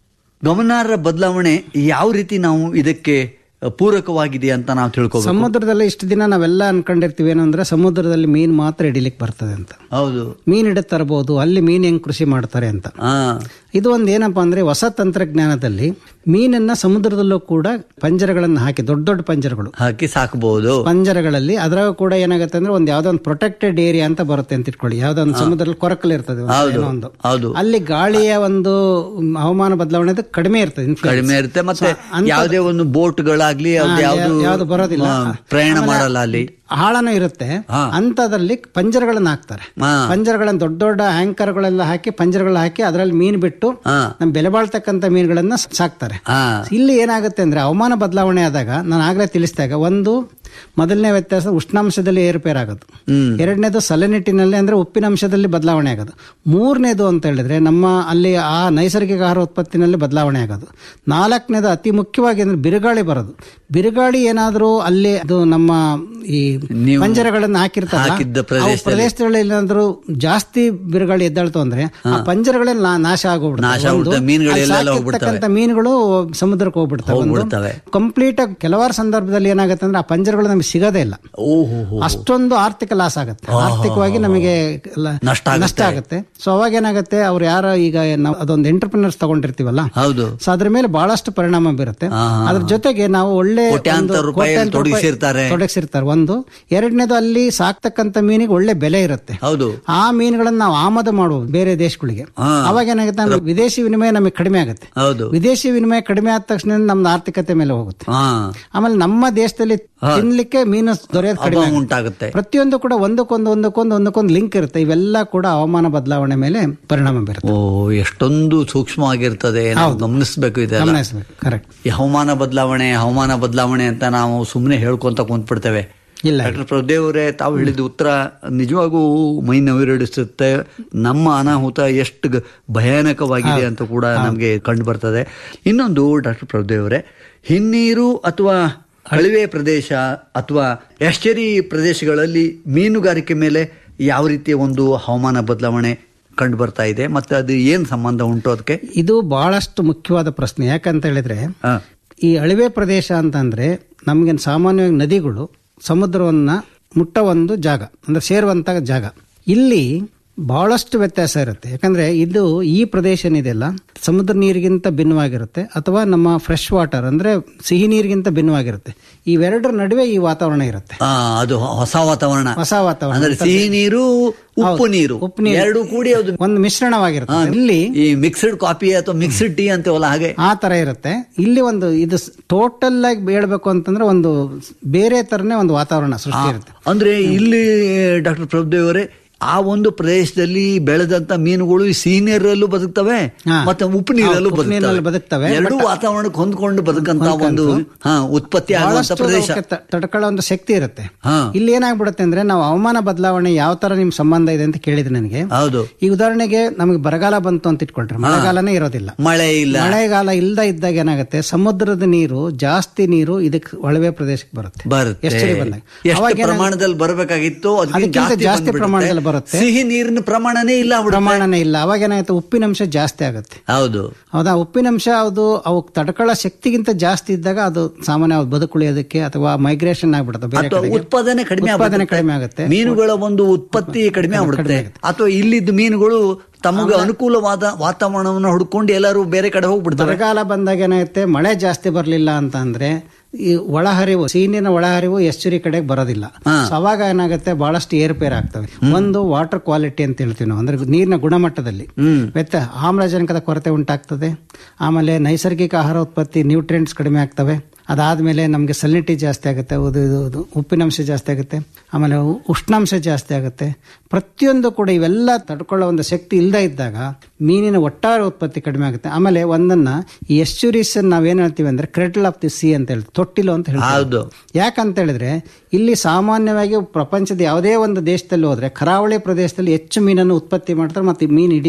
ಗಮನಾರ್ಹ ಬದಲಾವಣೆ ಯಾವ ರೀತಿ ನಾವು ಇದಕ್ಕೆ ಪೂರಕವಾಗಿದೆ ಅಂತ ನಾವು ತಿಳ್ಕೋಬೇಕು ಸಮುದ್ರದಲ್ಲಿ ಇಷ್ಟು ದಿನ ನಾವೆಲ್ಲ ಅನ್ಕೊಂಡಿರ್ತೀವಿ ಏನು ಅಂದ್ರೆ ಸಮುದ್ರದಲ್ಲಿ ಮೀನು ಮಾತ್ರ ಹಿಡಿಲಿಕ್ಕೆ ಬರ್ತದೆ ಅಂತ ಹೌದು ಮೀನ್ ಹಿಡಿದು ತರಬಹುದು ಅಲ್ಲಿ ಮೀನ್ ಹೆಂಗ್ ಕೃಷಿ ಮಾಡ್ತಾರೆ ಅಂತ ಹಾ ಇದು ಒಂದು ಏನಪ್ಪಾ ಅಂದ್ರೆ ಹೊಸ ತಂತ್ರಜ್ಞಾನದಲ್ಲಿ ಮೀನನ್ನ ಸಮುದ್ರದಲ್ಲೂ ಕೂಡ ಪಂಜರಗಳನ್ನು ಹಾಕಿ ದೊಡ್ಡ ದೊಡ್ಡ ಪಂಜರಗಳು ಹಾಕಿ ಸಾಕಬಹುದು ಪಂಜರಗಳಲ್ಲಿ ಅದ್ರಾಗ ಕೂಡ ಏನಾಗುತ್ತೆ ಅಂದ್ರೆ ಒಂದು ಯಾವ್ದೋ ಒಂದು ಪ್ರೊಟೆಕ್ಟೆಡ್ ಏರಿಯಾ ಅಂತ ಬರುತ್ತೆ ಅಂತ ಇಟ್ಕೊಳ್ಳಿ ಯಾವ್ದೋ ಒಂದು ಸಮುದ್ರದಲ್ಲಿ ಕೊರಕಲ್ ಇರ್ತದೆ ಒಂದು ಹೌದು ಏನೋ ಒಂದು ಹೌದು ಅಲ್ಲಿ ಗಾಳಿಯ ಒಂದು ಹವಾಮಾನ ಬದಲಾವಣೆ ಅದು ಕಡಿಮೆ ಇರ್ತದೆ influence. ಕಡಿಮೆ ಇರುತ್ತೆ ಮತ್ತೆ ಅಂಥದ್ದು- ಯಾವುದೇ ಒಂದು ಬೋಟ್ಗಳಾಗ್ಲಿ ಹಾ, ಅದು ಯಾವ್ದು ಯಾವ್ದು ಬರೋದಿಲ್ಲ ಆ, ಪ್ರಯಾಣ ಆಮೇಲೆ ಮಾಡಲ್ಲ ಅಲ್ಲಿ ಆಳನೂ ಇರುತ್ತೆ ಹಾ. ಅಂತದಲ್ಲಿ ಪಂಜರಗಳನ್ನ ಹಾಕ್ತಾರೆ ಹಾ. ಪಂಜರಗಳನ್ನ ದೊಡ್ಡ ದೊಡ್ಡ ಆಂಕರ್ಗಳೆಲ್ಲ ಹಾಕಿ ಪಂಜರಗಳು ಹಾಕಿ ಅದರಲ್ಲಿ ಮೀನ್ ಬಿಟ್ಟು ಹಾ. ನಮ್ ಬೆಲೆ ಬಾಳ್ತಕ್ಕಂಥ ಮೀನುಗಳನ್ನ ಸಾಕ್ತಾರೆ ಹಾ ಇಲ್ಲಿ ಏನಾಗುತ್ತೆ ಅಂದ್ರೆ ಹವಾಮಾನ ಬದಲಾವಣೆ ಆದಾಗ ನಾನು ಆಗ್ಲೇ ತಿಳಿಸಿದಾಗ ಒಂದು ಮೊದಲನೇ ವ್ಯತ್ಯಾಸ ಉಷ್ಣಾಂಶದಲ್ಲಿ ಏರುಪೇರು ಆಗೋದು ಹ್ಮ್. ಎರಡನೇದು ಸಲನಿಟ್ಟಿನಲ್ಲಿ ಅಂದ್ರೆ ಉಪ್ಪಿನಂಶದಲ್ಲಿ ಬದಲಾವಣೆ ಆಗೋದು ಮೂರನೇದು ಅಂತ ಹೇಳಿದ್ರೆ ನಮ್ಮ ಅಲ್ಲಿ ಆ ನೈಸರ್ಗಿಕ ಆಹಾರ ಉತ್ಪತ್ತಿನಲ್ಲಿ ಬದಲಾವಣೆ ಆಗೋದು ನಾಲ್ಕನೇದು ಅತಿ ಮುಖ್ಯವಾಗಿ ಅಂದ್ರೆ ಬಿರುಗಾಳಿ ಬರೋದು ಬಿರುಗಾಳಿ ಏನಾದರೂ ಅಲ್ಲಿ ಅದು ನಮ್ಮ ಈ ನೀವು ಪಂಜರಗಳನ್ನ ಹಾಕಿರ್ತಾರಲ್ಲ, ಹಾಕಿದ್ದ ಅವು ಪ್ರದೇಶದಲ್ಲಿ. ಪ್ರದೇಶಗಳಲ್ಲಿ ಏನಾದರೂ ಜಾಸ್ತಿ ಬಿರುಗಾಳಿ ಎದ್ದಾಳ್ತು ಅಂದ್ರೆ ಆ ಪಂಜರಗಳೆಲ್ಲ ನಾ- ನಾಶ ಆಗೋಗ್ಬಿಡ್ತವೆ ನಾಶ ಒಂದು, ಆಗ್ಬಿಡ್ತವೆ, ಮೀನುಗಳೆಲ್ಲ ಅಲ್ಲಿ ಹೋಗ್ಬಿಡ್ತವೆ. ಸಾಕಿರ್ತಕ್ಕಂಥ ಮೀನುಗಳು ಸಮುದ್ರಕ್ಕೆ ಹೋಗ್ಬಿಡ್ತವೆ ಹೋಗ್ಬಿಡ್ತವೆ. ಕಂಪ್ಲೀಟ್ ಆಗಿ ಕೆಲವಾರು ಸಂದರ್ಭದಲ್ಲಿ ಏನಾಗುತ್ತೆ ಅಂದ್ರೆ ಆ ಪಂಜರಗಳು ನಮಗೆ ಸಿಗೋದೇ ಇಲ್ಲ ಓಹೋ ಅಷ್ಟೊಂದು ಆರ್ಥಿಕ ಲಾಸ್ ಆಗುತ್ತೆ ಆರ್ಥಿಕವಾಗಿ ನಮಗೆ ಲ- ನಷ್ಟ ಆಗುತ್ತೆ. ನಷ್ಟ ಆಗುತ್ತೆ ಸೊ ಅವಾಗ ಏನಾಗುತ್ತೆ ಅವ್ರು ಯಾರೋ ಈಗ ನಾವು ಅದೊಂದು ಎಂಟರ್ಪ್ರಿನರ್ಸ್ ತಗೊಂಡಿರ್ತೀವಲ್ಲ ಹೌದು ಸೊ ಅದ್ರ ಮೇಲೆ ಬಹಳಷ್ಟು ಪರಿಣಾಮ ಬೀರುತ್ತೆ ಅದ್ರ ಜೊತೆಗೆ ನಾವು ಒಳ್ಳೆ ಕೋಟ್ಯಾಂತರ ಒಂದು ರೂಪಾಯಿ ಕೋಟ್ಯಾಂತರ ರೂಪಾಯಿ ತೊಡಗಿಸಿರ್ತಾರೆ. ತೊಡಗಿಸಿರ್ತಾರೆ ಒಂದು ಎರಡನೇದು ಅಲ್ಲಿ ಸಾಕ್ತಕ್ಕಂಥ ಮೀನಿಗೆ ಒಳ್ಳೆ ಬೆಲೆ ಇರುತ್ತೆ ಹೌದು ಆ ಮೀನುಗಳನ್ನ ನಾವು ಆಮದು ಮಾಡಬಹುದು ಬೇರೆ ದೇಶಗಳಿಗೆ ಹಾ. ಅವಾಗ ಏನಾಗುತ್ತೆ ಅಂದ್ರೆ ವಿದೇಶಿ ವಿನಿಮಯ ನಮಗೆ ಕಡಿಮೆ ಆಗುತ್ತೆ ಹೌದು ವಿದೇಶಿ ವಿನಿಮಯ ಕಡಿಮೆ ಆದ ತಕ್ಷಣ ನಮ್ದು ಆರ್ಥಿಕತೆ ಮೇಲೆ ಹೋಗುತ್ತೆ ಹಾ ಆಮೇಲೆ ನಮ್ಮ ದೇಶದಲ್ಲಿ ತಿನ್ಲಿಕ್ಕೆ ಮೀನು ದೊರೆಯೋದು ಕಡಿಮೆ ಅಭಾವ ಆಗುತ್ತೆ. ಉಂಟಾಗುತ್ತೆ ಪ್ರತಿಯೊಂದು ಕೂಡ ಒಂದಕ್ಕೊಂದು ಒಂದಕ್ಕೊಂದು ಒಂದಕ್ಕೊಂದು ಲಿಂಕ್ ಇರುತ್ತೆ ಇವೆಲ್ಲ ಕೂಡ ಹವಾಮಾನ ಬದಲಾವಣೆ ಮೇಲೆ ಪರಿಣಾಮ ಬೀರುತ್ತೆ ಓ ಎಷ್ಟೊಂದು ಸೂಕ್ಷ್ಮವಾಗಿರ್ತದೆ ನಾವು ಗಮನಿಸಬೇಕು ಇದೆಲ್ಲ ಗಮನಿಸಬೇಕು ಕರೆಕ್ಟ್ ಈ ಹವಾಮಾನ ಬದಲಾವಣೆ ಹವಾಮಾನ ಬದಲಾವಣೆ ಅಂತ ನಾವು ಸುಮ್ಮನೆ ಹೇಳ್ಕೊಂತ ಕುಂತ್ಬಿಡ್ತೇವೆ ಇಲ್ಲ ಡಾಕ್ಟರ್ ಪ್ರಭುದೇವರೇ ತಾವು ಹೇಳಿದ ಉತ್ತರ ನಿಜವಾಗೂ ಮೈ ನವಿರಡಿಸುತ್ತೆ ನಮ್ಮ ಅನಾಹುತ ಎಷ್ಟು ಗ- ಭಯಾನಕವಾಗಿದೆ ಅಂತ ಕೂಡ ನಮಗೆ ಕಂಡು ಬರ್ತದೆ ಇನ್ನೊಂದು ಡಾಕ್ಟರ್ ಪ್ರಭುದೇವರೇ ಹಿನ್ನೀರು ಅಥವಾ ಕಣಿವೆ ಪ್ರದೇಶ ಅಥವಾ ಎಸ್ಟೇರಿ ಪ್ರದೇಶಗಳಲ್ಲಿ ಮೀನುಗಾರಿಕೆ ಮೇಲೆ ಯಾವ ರೀತಿಯ ಒಂದು ಹವಾಮಾನ ಬದಲಾವಣೆ ಕಂಡು ಬರ್ತಾ ಇದೆ ಮತ್ತೆ ಅದು ಏನ್ ಸಂಬಂಧ ಉಂಟು ಅದಕ್ಕೆ ಇದು ಬಹಳಷ್ಟು ಮುಖ್ಯವಾದ ಪ್ರಶ್ನೆ ಯಾಕಂತ ಹೇಳಿದ್ರೆ ಹಾ. ಈ ಅಳಿವೆ ಪ್ರದೇಶ ಅಂತಂದ್ರೆ ನಮಗೆ ಸಾಮಾನ್ಯವಾಗಿ ನದಿಗಳು ಸಮುದ್ರವನ್ನ ಮುಟ್ಟ ಒಂದು ಜಾಗ ಅಂದ್ರೆ ಸೇರುವಂತ ಜಾಗ ಇಲ್ಲಿ ಬಹಳಷ್ಟು ವ್ಯತ್ಯಾಸ ಇರುತ್ತೆ ಯಾಕಂದ್ರೆ ಇದು ಈ ಪ್ರದೇಶ ಏನಿದೆಯಲ್ಲ ಸಮುದ್ರ ನೀರಿಗಿಂತ ಭಿನ್ನವಾಗಿರುತ್ತೆ ಅಥವಾ ನಮ್ಮ ಫ್ರೆಶ್ ವಾಟರ್ ಅಂದ್ರೆ ಸಿಹಿ ನೀರಿಗಿಂತ ಭಿನ್ನವಾಗಿರುತ್ತೆ ಇವೆರಡರ ನಡುವೆ ಈ ವಾತಾವರಣ ಇರುತ್ತೆ ಆ, ಅದು ಹೊಸ ವಾತಾವರಣ ಹೊಸ ವಾತಾವರಣ ಅಂದ್ರೆ ಸಿಹಿ ನೀರು ಉಪ್ಪು ಹೌದು, ನೀರು ಉಪ್ಪು ನೀರು. ಎರಡು ಕೂಡಿ ಅದು ಒಂದು ಮಿಶ್ರಣವಾಗಿರುತ್ತೆ ಇಲ್ಲಿ ಈ ಮಿಕ್ಸ್ಡ್ ಕಾಫಿ ಅಥವಾ ಮಿಕ್ಸ್ಡ್ ಟೀ ಅಂತೀವಲ್ಲ ಹಾಗೆ ಆ ತರ ಇರುತ್ತೆ ಇಲ್ಲಿ ಒಂದು ಇದು ಟೋಟಲ್ ಆಗಿ ಹೇಳ್ಬೇಕು ಅಂತಂದ್ರೆ ಒಂದು ಬೇರೆ ತರನೇ ಒಂದು ವಾತಾವರಣ ಸೃಷ್ಟಿ ಇರುತ್ತೆ ಅಂದ್ರೆ ಇಲ್ಲಿ ಡಾಕ್ಟರ್ ಪ್ರಭುದೇವ್ ಅವರೇ ಆ ಒಂದು ಪ್ರದೇಶದಲ್ಲಿ ಬೆಳೆದಂತ ಮೀನುಗಳು ಈ ಸಿಹಿ ನೀರಲ್ಲೂ ಬದುಕ್ತವೆ ಹಾ. ಮತ್ತೆ ಉಪ್ಪು ನೀರಲ್ಲೂ ಉಪ್ಪು ನೀರಿನಲ್ಲಿ ಬದುಕ್ತವೆ ಬದುಕ್ತವೆ. ಎರಡೂ ವಾತಾವರಣಕ್ಕೆ ಹೊಂದ್ಕೊಂಡು ಬದುಕಂತ ಒಂದು ಹಾ ಉತ್ಪತ್ತಿ ಆಗುವಂತ ಬಹಳಷ್ಟು ಪ್ರದೇಶ ಅವಕ್ಕೆ ತ- ತಡ್ಕೊಳ್ಳೋ ಒಂದು ಶಕ್ತಿ ಇರುತ್ತೆ ಹಾ ಇಲ್ಲಿ ಏನಾಗ್ಬಿಡುತ್ತೆ ಅಂದ್ರೆ ನಾವು ಹವಾಮಾನ ಬದಲಾವಣೆ ಯಾವ ತರ ನಿಮ್ ಸಂಬಂಧ ಇದೆ ಅಂತ ಕೇಳಿದ್ರೆ ನನಗೆ ಹೌದು ಈ ಉದಾಹರಣೆಗೆ ನಮಗೆ ಬರಗಾಲ ಬಂತು ಅಂತ ಇಟ್ಕೊಳ್ರಿ ಮಳೆಗಾಲನೇ ಇರೋದಿಲ್ಲ ಮಳೆ ಇಲ್ಲ ಮಳೆಗಾಲ ಇಲ್ದ ಇದ್ದಾಗ ಏನಾಗುತ್ತೆ ಸಮುದ್ರದ ನೀರು ಜಾಸ್ತಿ ನೀರು ಇದಕ್ಕೆ ಒಳವೆ ಪ್ರದೇಶಕ್ಕೆ ಬರುತ್ತೆ ಬರುತ್ತೆ ಎಷ್ಟೇ ಬಂದಾಗ ಎಷ್ಟು ಅವಾಗ ಏನಾಗುತ್ತೆ? ಪ್ರಮಾಣದಲ್ಲಿ ಬರಬೇಕಾಗಿತ್ತು ಅದಕ್ಕಿಂತ ಅದಕ್ಕಿಂತ ಜಾಸ್ತಿ ಜಾಸ್ತಿ ಬಂದ್ಬಿಡುತ್ತೆ. ಪ್ರಮಾಣದಲ್ಲಿ ಬರುತ್ತೆ. ಸಿಹಿ ನೀರಿನ ಪ್ರಮಾಣನೇ ಇಲ್ಲ ಆಗ್ಬಿಡುತ್ತೆ. ಪ್ರಮಾಣನೇ ಇಲ್ಲ ಅವಾಗ ಏನಾಗುತ್ತೆ ಉಪ್ಪಿನಂಶ ಜಾಸ್ತಿ ಆಗುತ್ತೆ ಹೌದು ಹೌದಾ ಉಪ್ಪಿನಂಶ ಅದು ಅವು ತಡ್ಕೊಳ್ಳೋ ಶಕ್ತಿಗಿಂತ ಜಾಸ್ತಿ ಇದ್ದಾಗ ಅದು ಸಾಮಾನ್ಯ ಅವ್ರು ಬದುಕುಳಿಯೋದಕ್ಕೆ ಅಥವಾ ಮೈಗ್ರೇಷನ್ ಆಗ್ಬಿಡುತ್ತೆ ಬೇರೆ ಅಥವಾ ಕಡೆಗೆ. ಉತ್ಪಾದನೆ ಕಡಿಮೆ ಉತ್ಪಾದನೆ ಆಗ್ಬಿಡುತ್ತೆ. ಕಡಿಮೆ ಆಗುತ್ತೆ ಮೀನುಗಳ ಒಂದು ಉತ್ಪತ್ತಿ ಕಡಿಮೆ ಆಗ್ಬಿಡುತ್ತೆ ಅಥವಾ ಇಲ್ಲಿದ್ದ ಮೀನುಗಳು ತಮಗೆ ಅನುಕೂಲವಾದ ವಾತಾವರಣವನ್ನು ಹುಡ್ಕೊಂಡು ಎಲ್ಲರೂ ಬೇರೆ ಕಡೆ ಹೋಗ್ಬಿಡ್ತಾರೆ ಬರಗಾಲ ಬಂದಾಗ ಏನಾಗುತ್ತೆ ಮಳೆ ಜಾಸ್ತಿ ಬರಲಿಲ್ಲ ಅಂತ ಅಂದ್ರೆ ಈ ಒಳಹರಿವು ಸೀನಿನ ಒಳಹರಿವು ಎಚ್ಚುರಿ ಕಡೆಗೆ ಬರೋದಿಲ್ಲ So ಅವಾಗ ಏನಾಗುತ್ತೆ ಬಹಳಷ್ಟು ಏರುಪೇರು ಆಗ್ತವೆ ಒಂದು ವಾಟರ್ ಕ್ವಾಲಿಟಿ ಅಂತ ಹೇಳ್ತೀವಿ ನಾವು ಅಂದ್ರೆ ನೀರಿನ ಗುಣಮಟ್ಟದಲ್ಲಿ ವ್ಯತ್ಯ ಆಮ್ಲಜನಕದ ಕೊರತೆ ಉಂಟಾಗ್ತದೆ ಆಮೇಲೆ ನೈಸರ್ಗಿಕ ಆಹಾರ ಉತ್ಪತ್ತಿ ನ್ಯೂಟ್ರಿಯೆಂಟ್ಸ್ ಕಡಿಮೆ ಆಗ್ತವೆ ಅದಾದ್ಮೇಲೆ ನಮಗೆ ಸಲಿನಿಟಿ ಜಾಸ್ತಿ ಆಗುತ್ತೆ ಅದು ಇದು ಇದು ಉಪ್ಪಿನಂಶ ಜಾಸ್ತಿ ಆಗುತ್ತೆ ಆಮೇಲೆ ಉ- ಉಷ್ಣಾಂಶ ಜಾಸ್ತಿ ಆಗುತ್ತೆ ಪ್ರತಿಯೊಂದು ಕೂಡ ಇವೆಲ್ಲ ತಡ್ಕೊಳ್ಳೋ ಒಂದು ಶಕ್ತಿ ಇಲ್ಲದೆ ಇದ್ದಾಗ ಮೀನಿನ ಒಟ್ಟಾರೆ ಉತ್ಪತ್ತಿ ಕಡಿಮೆ ಆಗುತ್ತೆ ಆಮೇಲೆ ಒಂದನ್ನ ಈ ಎಸ್ಚುರೀಸ್ ನಾವೇನ್ ಹೇಳ್ತೀವಿ ಅಂದ್ರೆ ಕ್ರೆಟಲ್ ಆಫ್ ದಿ ಸಿ ಅಂತ ಹೇಳ್ತೀವಿ ತೊಟ್ಟಿಲು ಅಂತ ಹೇಳ್ತೀವಿ ಹೌದು ಯಾಕಂತ ಹೇಳಿದ್ರೆ ಇಲ್ಲಿ ಸಾಮಾನ್ಯವಾಗಿ ಪ್ರಪಂಚದ ಯಾವುದೇ ಒಂದು ದೇಶದಲ್ಲಿ ಹೋದ್ರೆ ಕರಾವಳಿ ಪ್ರದೇಶದಲ್ಲಿ ಹೆಚ್ಚು ಮೀನನ್ನು ಉತ್ಪತ್ತಿ ಮಾಡ್ತಾರೆ ಮತ್ತೆ ಮೀನು ಹಿಡಿತಾರೆ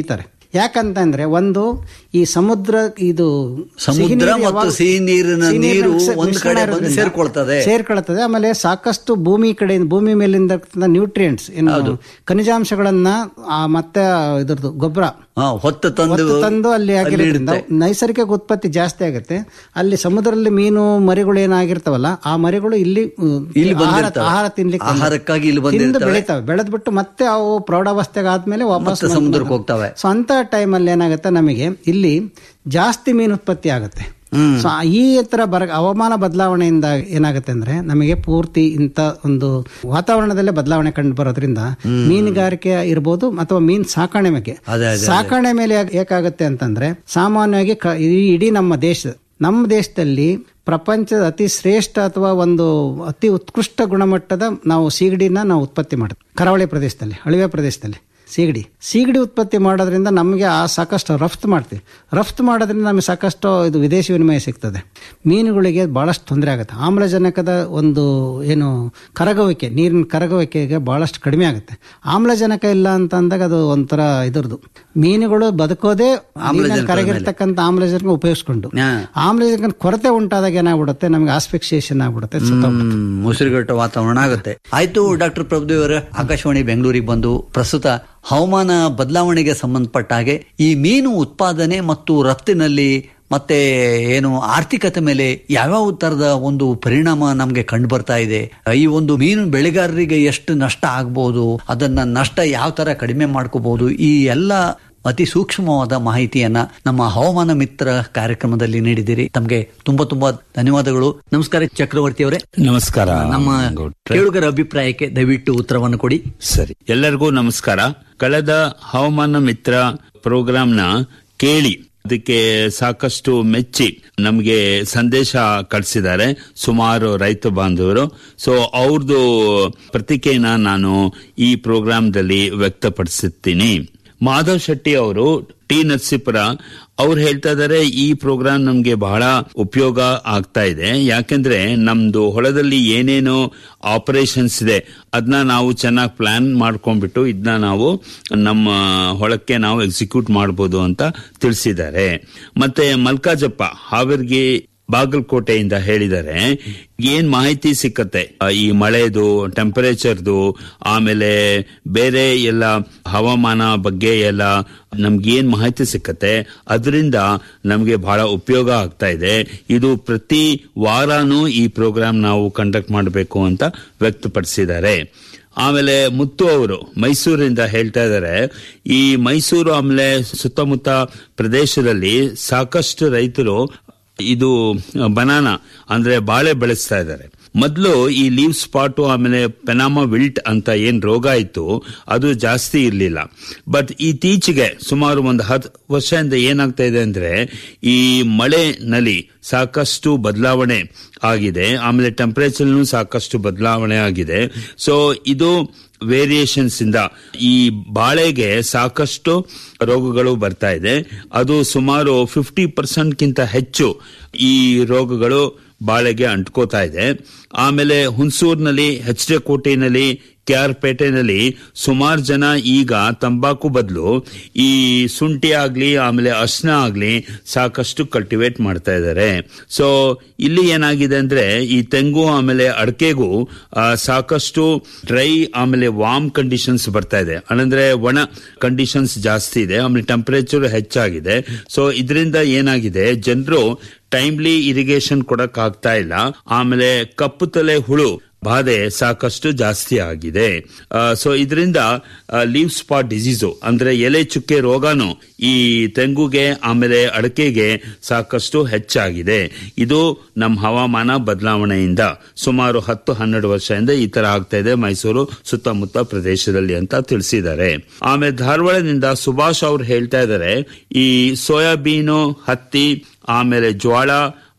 ಯಾಕಂತಂದ್ರೆ ಒಂದು ಈ ಸಮುದ್ರ ಇದು ಸಮುದ್ರ ಸಿಹಿ ನೀರು ಮತ್ತು ಯಾವಾಗ- ಸಿಹಿ ನೀರಿನ ಸಿಹಿ ನೀರಿನ ನೀರು ಮಿಶ್ರ- ಒಂದು ಮಿಶ್ರಣ ಕಡೆ ಬಂದು ಇರೋದ್ರಿಂದ ಸೇರ್ಕೊಳ್ತದೆ. ಸೇರ್ಕೊಳ್ತದೆ ಆಮೇಲೆ ಸಾಕಷ್ಟು ಭೂಮಿ ಕಡೆಯಿಂದ ಭೂಮಿ ಮೇಲಿಂದ ನ್ಯೂಟ್ರಿಯೆಂಟ್ಸ್ ಏನು ಖನಿಜಾಂಶಗಳನ್ನ ಆ, ಮತ್ತೆ ಇದ್ರದ್ದು ಗೊಬ್ಬರ ಹಾ, ಹೊತ್ತು ತಂದು ಹೊತ್ತು ತಂದು ಅಲ್ಲಿ ಆಗಿರೋದ್ರಿಂದ ಇಡುತ್ತೆ. ನೈಸರ್ಗಿಕ ಉತ್ಪತ್ತಿ ಜಾಸ್ತಿ ಆಗುತ್ತೆ ಅಲ್ಲಿ ಸಮುದ್ರದಲ್ಲಿ ಮೀನು ಮರಿಗಳು ಏನಾಗಿರ್ತಾವಲ್ಲ ಆ ಮರಿಗಳು ಇಲ್ಲಿ ಉ, ಇಲ್ಲಿ ಆಹಾರ ಬಂದಿರ್ತವೆ. ಆಹಾರ ತಿನ್ಲಿಕ್ಕೆ ಆಹಾರಕ್ಕಾಗಿ ಇಲ್ಲಿ ತಿಂದು ಬಂದಿರ್ತವೆ. ಬೆಳಿತಾವೆ ಬೆಳೆದ್ಬಿಟ್ಟು ಮತ್ತೆ ಅವು ಪ್ರೌಢಾವಸ್ಥೆಗೆ ಆದ್ಮೇಲೆ ವಾಪಸ್ ಮತ್ತೆ ಸಮುದ್ರಕ್ಕೆ ಹೋಗ್ತವೆ. ಸೊ ಅಂತ ಟೈಮಲ್ಲಿ ಏನಾಗುತ್ತೆ ನಮಗೆ ಇಲ್ಲಿ ಜಾಸ್ತಿ ಮೀನು ಉತ್ಪತ್ತಿ ಆಗುತ್ತೆ ಸೊ ಈ ತರ ಬರ ಹವಾಮಾನ ಬದಲಾವಣೆಯಿಂದ ಏನಾಗುತ್ತೆ ಅಂದ್ರೆ ನಮಗೆ ಪೂರ್ತಿ ಇಂಥ ಒಂದು ವಾತಾವರಣದಲ್ಲೇ ಬದಲಾವಣೆ ಕಂಡು ಬರೋದ್ರಿಂದ ಮೀನುಗಾರಿಕೆ ಇರ್ಬೋದು ಅಥವಾ ಮೀನ್ ಸಾಕಣೆ ಮೇಲೆ ಅದೇ, ಅದೇ, ಸಾಕಣೆ ಮೇಲೆ ಯಾಕ್- ಏಕಾಗುತ್ತೆ ಅಂತಂದ್ರೆ ಸಾಮಾನ್ಯವಾಗಿ ಕ- ಈ ಇಡೀ ನಮ್ಮ ದೇಶ ನಮ್ಮ ದೇಶದಲ್ಲಿ ಪ್ರಪಂಚದ ಅತಿ ಶ್ರೇಷ್ಠ ಅಥವಾ ಒಂದು ಅತಿ ಉತ್ಕೃಷ್ಟ ಗುಣಮಟ್ಟದ ನಾವು ಸೀಗಡಿನ ನಾವು ಉತ್ಪತ್ತಿ ಮಾಡ್ತೀವಿ ಕರಾವಳಿ ಪ್ರದೇಶದಲ್ಲಿ ಅಳಿವೆ ಪ್ರದೇಶದಲ್ಲಿ ಸೀಗಡಿ ಸೀಗಡಿ ಉತ್ಪತ್ತಿ ಮಾಡೋದ್ರಿಂದ ನಮಗೆ ಆ ಸಾಕಷ್ಟು ರಫ್ತು ಮಾಡ್ತೀವಿ ರಫ್ತು ಮಾಡೋದ್ರಿಂದ ನಮಗೆ ಸಾಕಷ್ಟು ಇದು ವಿದೇಶಿ ವಿನಿಮಯ ಸಿಗ್ತದೆ ಮೀನುಗಳಿಗೆ ಬಹಳಷ್ಟು ತೊಂದರೆ ಆಗುತ್ತೆ ಆಮ್ಲಜನಕದ ಒಂದು ಏನು ಕರಗುವಿಕೆ ನೀರಿನ ಕರಗುವಿಕೆಗೆ ಬಹಳಷ್ಟು ಕಡಿಮೆ ಆಗುತ್ತೆ ಆಮ್ಲಜನಕ ಇಲ್ಲ ಅಂತ ಅಂದಾಗ ಅದು ಒಂಥರ ಇದ್ರದ್ದು ಮೀನುಗಳು ಬದುಕೋದೇ ನೀರಿನಲ್ಲಿ ಕರಗಿರ್ತಕ್ಕಂಥ ಆಮ್ಲಜನಕ ಉಪಯೋಗಿಸ್ಕೊಂಡು ಹಾ. ಆಮ್ಲಜನಕ ಕೊರತೆ ಉಂಟಾದಾಗ ಏನಾಗ್ಬಿಡುತ್ತೆ ನಮಗೆ ಆಸ್ಫಿಕ್ಸಿಯೇಷನ್ ಆಗ್ಬಿಡುತ್ತೆ ಸತ್ತೋಗ್ಬಿಡುತ್ತೆ. ಹ್ಮ್, ಉಸಿರುಗಟ್ಟ ವಾತಾವರಣ ಆಗುತ್ತೆ ಆಯ್ತು ಡಾಕ್ಟರ್ ಪ್ರಭುದೇವ್ ಅವರ ಆಕಾಶವಾಣಿ ಬೆಂಗಳೂರಿಗೆ ಬಂದು ಪ್ರಸ್ತುತ ಹವಾಮಾನ ಬದಲಾವಣೆಗೆ ಸಂಬಂಧಪಟ್ಟ ಹಾಗೆ ಈ ಮೀನು ಉತ್ಪಾದನೆ ಮತ್ತು ರಫ್ತಿನಲ್ಲಿ ಮತ್ತೆ ಏನು ಆರ್ಥಿಕತೆ ಮೇಲೆ ಯಾವ್ಯಾವ ತರದ ಒಂದು ಪರಿಣಾಮ ನಮಗೆ ಕಂಡು ಬರ್ತಾ ಇದೆ ಈ ಒಂದು ಮೀನು ಬೆಳೆಗಾರರಿಗೆ ಎಷ್ಟು ನಷ್ಟ ಆಗ್ಬಹುದು ಅದನ್ನ ನಷ್ಟ ಯಾವ ತರ ಕಡಿಮೆ ಮಾಡ್ಕೋಬಹುದು ಈ ಎಲ್ಲ ಅತಿ ಸೂಕ್ಷ್ಮವಾದ ಮಾಹಿತಿಯನ್ನ ನಮ್ಮ ಹವಾಮಾನ ಮಿತ್ರ ಕಾರ್ಯಕ್ರಮದಲ್ಲಿ ನೀಡಿದಿರಿ ತಮಗೆ ತುಂಬಾ ತುಂಬಾ ಧನ್ಯವಾದಗಳು ನಮಸ್ಕಾರ ಚಕ್ರವರ್ತಿ ಅವರೇ ನಮಸ್ಕಾರ ನಮ್ಮ ಗೌಡ್ರೆ. ಕೇಳುಗರ ಅಭಿಪ್ರಾಯಕ್ಕೆ ದಯವಿಟ್ಟು ಉತ್ತರವನ್ನು ಕೊಡಿ ಸರಿ ಎಲ್ಲರಿಗೂ ನಮಸ್ಕಾರ ಕಳೆದ ಹವಾಮಾನ ಮಿತ್ರ ಪ್ರೋಗ್ರಾಂನ ಕೇಳಿ ಅದಕ್ಕೆ ಸಾಕಷ್ಟು ಮೆಚ್ಚಿ ನಮಗೆ ಸಂದೇಶ ಕಳಿಸಿದ್ದಾರೆ ಸುಮಾರು ರೈತ ಬಾಂಧವರು ಸೊ ಅವ್ರದ್ದು ಪ್ರತಿಕೆಯನ್ನ ನಾನು ಈ ಪ್ರೋಗ್ರಾಂದಲ್ಲಿ ವ್ಯಕ್ತಪಡಿಸುತ್ತೀನಿ ಮಾಧವ್ ಶೆಟ್ಟಿ ಅವರು ಟಿ ನರಸೀಪುರ ಅವ್ರು ಹೇಳ್ತಾ ಇದಾರೆ ಈ ಪ್ರೋಗ್ರಾಮ್ ನಮ್ಗೆ ಬಹಳ ಉಪಯೋಗ ಆಗ್ತಾ ಇದೆ ಯಾಕೆಂದ್ರೆ ನಮ್ದು ಹೊಲದಲ್ಲಿ ಏನೇನು ಆಪರೇಷನ್ಸ್ ಇದೆ ಅದನ್ನ ನಾವು ಚೆನ್ನಾಗಿ ಪ್ಲಾನ್ ಮಾಡ್ಕೊಂಡ್ಬಿಟ್ಟು ಇದನ್ನ ನಾವು ನಮ್ಮ ಹೊಳಕ್ಕೆ ನಾವು ಎಕ್ಸಿಕ್ಯೂಟ್ ಮಾಡ್ಬೋದು ಅಂತ ತಿಳಿಸಿದ್ದಾರೆ ಮತ್ತೆ ಮಲ್ಕಾಜಪ್ಪ ಹಾವೇರಿಗೆ ಬಾಗಲಕೋಟೆಯಿಂದ ಹೇಳಿದ್ದಾರೆ ಏನ್ ಮಾಹಿತಿ ಸಿಕ್ಕತ್ತೆ ಆ, ಈ ಮಳೆದು ಟೆಂಪರೇಚರ್ದು ಆಮೇಲೆ ಬೇರೆ ಎಲ್ಲ ಹವಾಮಾನ ಬಗ್ಗೆ ಎಲ್ಲ ನಮ್ಗೆ ಏನ್ ಮಾಹಿತಿ ಸಿಕ್ಕತ್ತೆ ಅದರಿಂದ ನಮ್ಗೆ ಬಹಳ ಉಪಯೋಗ ಆಗ್ತಾ ಇದೆ ಇದು ಪ್ರತಿ ವಾರಾನೂ ಈ ಪ್ರೋಗ್ರಾಮ್ ನಾವು ಕಂಡಕ್ಟ್ ಮಾಡಬೇಕು ಅಂತ ವ್ಯಕ್ತಪಡಿಸಿದ್ದಾರೆ ಆಮೇಲೆ ಮುತ್ತು ಅವರು ಮೈಸೂರಿಂದ ಹೇಳ್ತಾ ಇದ್ದಾರೆ ಈ ಮೈಸೂರು ಆಮೇಲೆ ಸುತ್ತಮುತ್ತ ಪ್ರದೇಶದಲ್ಲಿ ಸಾಕಷ್ಟು ರೈತರು ಇದು ಬನಾನ ಅಂದ್ರೆ ಬಾಳೆ ಬೆಳೆಸ್ತಾ ಇದ್ದಾರೆ ಮೊದಲು ಈ ಲೀವ್ ಸ್ಪಾಟು ಆಮೇಲೆ ಪೆನಾಮ ವಿಲ್ಟ್ ಅಂತ ಏನ್ ರೋಗ ಇತ್ತು ಅದು ಜಾಸ್ತಿ ಇರಲಿಲ್ಲ ಬಟ್ ಇತ್ತೀಚೆಗೆ ಸುಮಾರು ಒಂದು ಹತ್ತು ವರ್ಷದಿಂದ ಏನಾಗ್ತಾ ಇದೆ ಅಂದ್ರೆ ಈ ಮಳೆನಲ್ಲಿ ಸಾಕಷ್ಟು ಬದಲಾವಣೆ ಆಗಿದೆ ಆಮೇಲೆ ಟೆಂಪರೇಚರ್ನು ಸಾಕಷ್ಟು ಬದಲಾವಣೆ ಆಗಿದೆ ಸೊ ಇದು ವೇರಿಯೇಷನ್ಸ್ ಇಂದ ಈ ಬಾಳೆಗೆ ಸಾಕಷ್ಟು ರೋಗಗಳು ಬರ್ತಾ ಇದೆ ಅದು ಸುಮಾರು ಫಿಫ್ಟಿ ಪರ್ಸೆಂಟ್ಗಿಂತ ಹೆಚ್ಚು ಈ ರೋಗಗಳು ಬಾಳೆಗೆ ಅಂಟ್ಕೋತಾ ಇದೆ ಆಮೇಲೆ ಹುಣಸೂರಿನಲ್ಲಿ ಎಚ್ ಡಿ ಕೋಟೆನಲ್ಲಿ ಕೆ ಆರ್ ಪೇಟೆನಲ್ಲಿ ಸುಮಾರು ಜನ ಈಗ ತಂಬಾಕು ಬದಲು ಈ ಶುಂಠಿ ಆಗ್ಲಿ ಆಮೇಲೆ ಅರ್ಶನ ಆಗ್ಲಿ ಸಾಕಷ್ಟು ಕಲ್ಟಿವೇಟ್ ಮಾಡ್ತಾ ಇದ್ದಾರೆ ಸೊ ಇಲ್ಲಿ ಏನಾಗಿದೆ ಅಂದ್ರೆ ಈ ತೆಂಗು ಆಮೇಲೆ ಅಡಕೆಗೂ ಆ, ಸಾಕಷ್ಟು ಡ್ರೈ ಆಮೇಲೆ ವಾರ್ಮ್ ಕಂಡೀಷನ್ಸ್ ಬರ್ತಾ ಇದೆ ಅಂದ್ರೆ ಒಣ ಕಂಡೀಷನ್ಸ್ ಜಾಸ್ತಿ ಇದೆ ಆಮೇಲೆ ಟೆಂಪರೇಚರ್ ಹೆಚ್ಚಾಗಿದೆ ಸೊ ಇದರಿಂದ ಏನಾಗಿದೆ ಜನರು ಟೈಮ್ಲಿ ಇರಿಗೇಷನ್ ಕೊಡಕ್ ಆಗ್ತಾ ಇಲ್ಲ ಆಮೇಲೆ ಕಪ್ಪು ತಲೆ ಹುಳು ಬಾಧೆ ಸಾಕಷ್ಟು ಜಾಸ್ತಿ ಆಗಿದೆ ಸೊ ಇದರಿಂದ ಲೀವ್ ಸ್ಪಾಟ್ ಡಿಸೀಸು ಅಂದ್ರೆ ಎಲೆ ಚುಕ್ಕೆ ರೋಗನು ಈ ತೆಂಗುಗೆ ಆಮೇಲೆ ಅಡಕೆಗೆ ಸಾಕಷ್ಟು ಹೆಚ್ಚಾಗಿದೆ ಇದು ನಮ್ಮ ಹವಾಮಾನ ಬದಲಾವಣೆಯಿಂದ ಸುಮಾರು ಹತ್ತು ಹನ್ನೆರಡು ವರ್ಷದಿಂದ ಈ ತರ ಆಗ್ತಾ ಇದೆ ಮೈಸೂರು ಸುತ್ತಮುತ್ತ ಪ್ರದೇಶದಲ್ಲಿ ಅಂತ ತಿಳಿಸಿದ್ದಾರೆ ಆಮೇಲೆ ಧಾರವಾಡದಿಂದ ಸುಭಾಷ್ ಅವ್ರು ಹೇಳ್ತಾ ಇದ್ದಾರೆ ಈ ಸೋಯಾಬೀನು ಹತ್ತಿ ಆಮೇಲೆ ಜ್ವಾಳ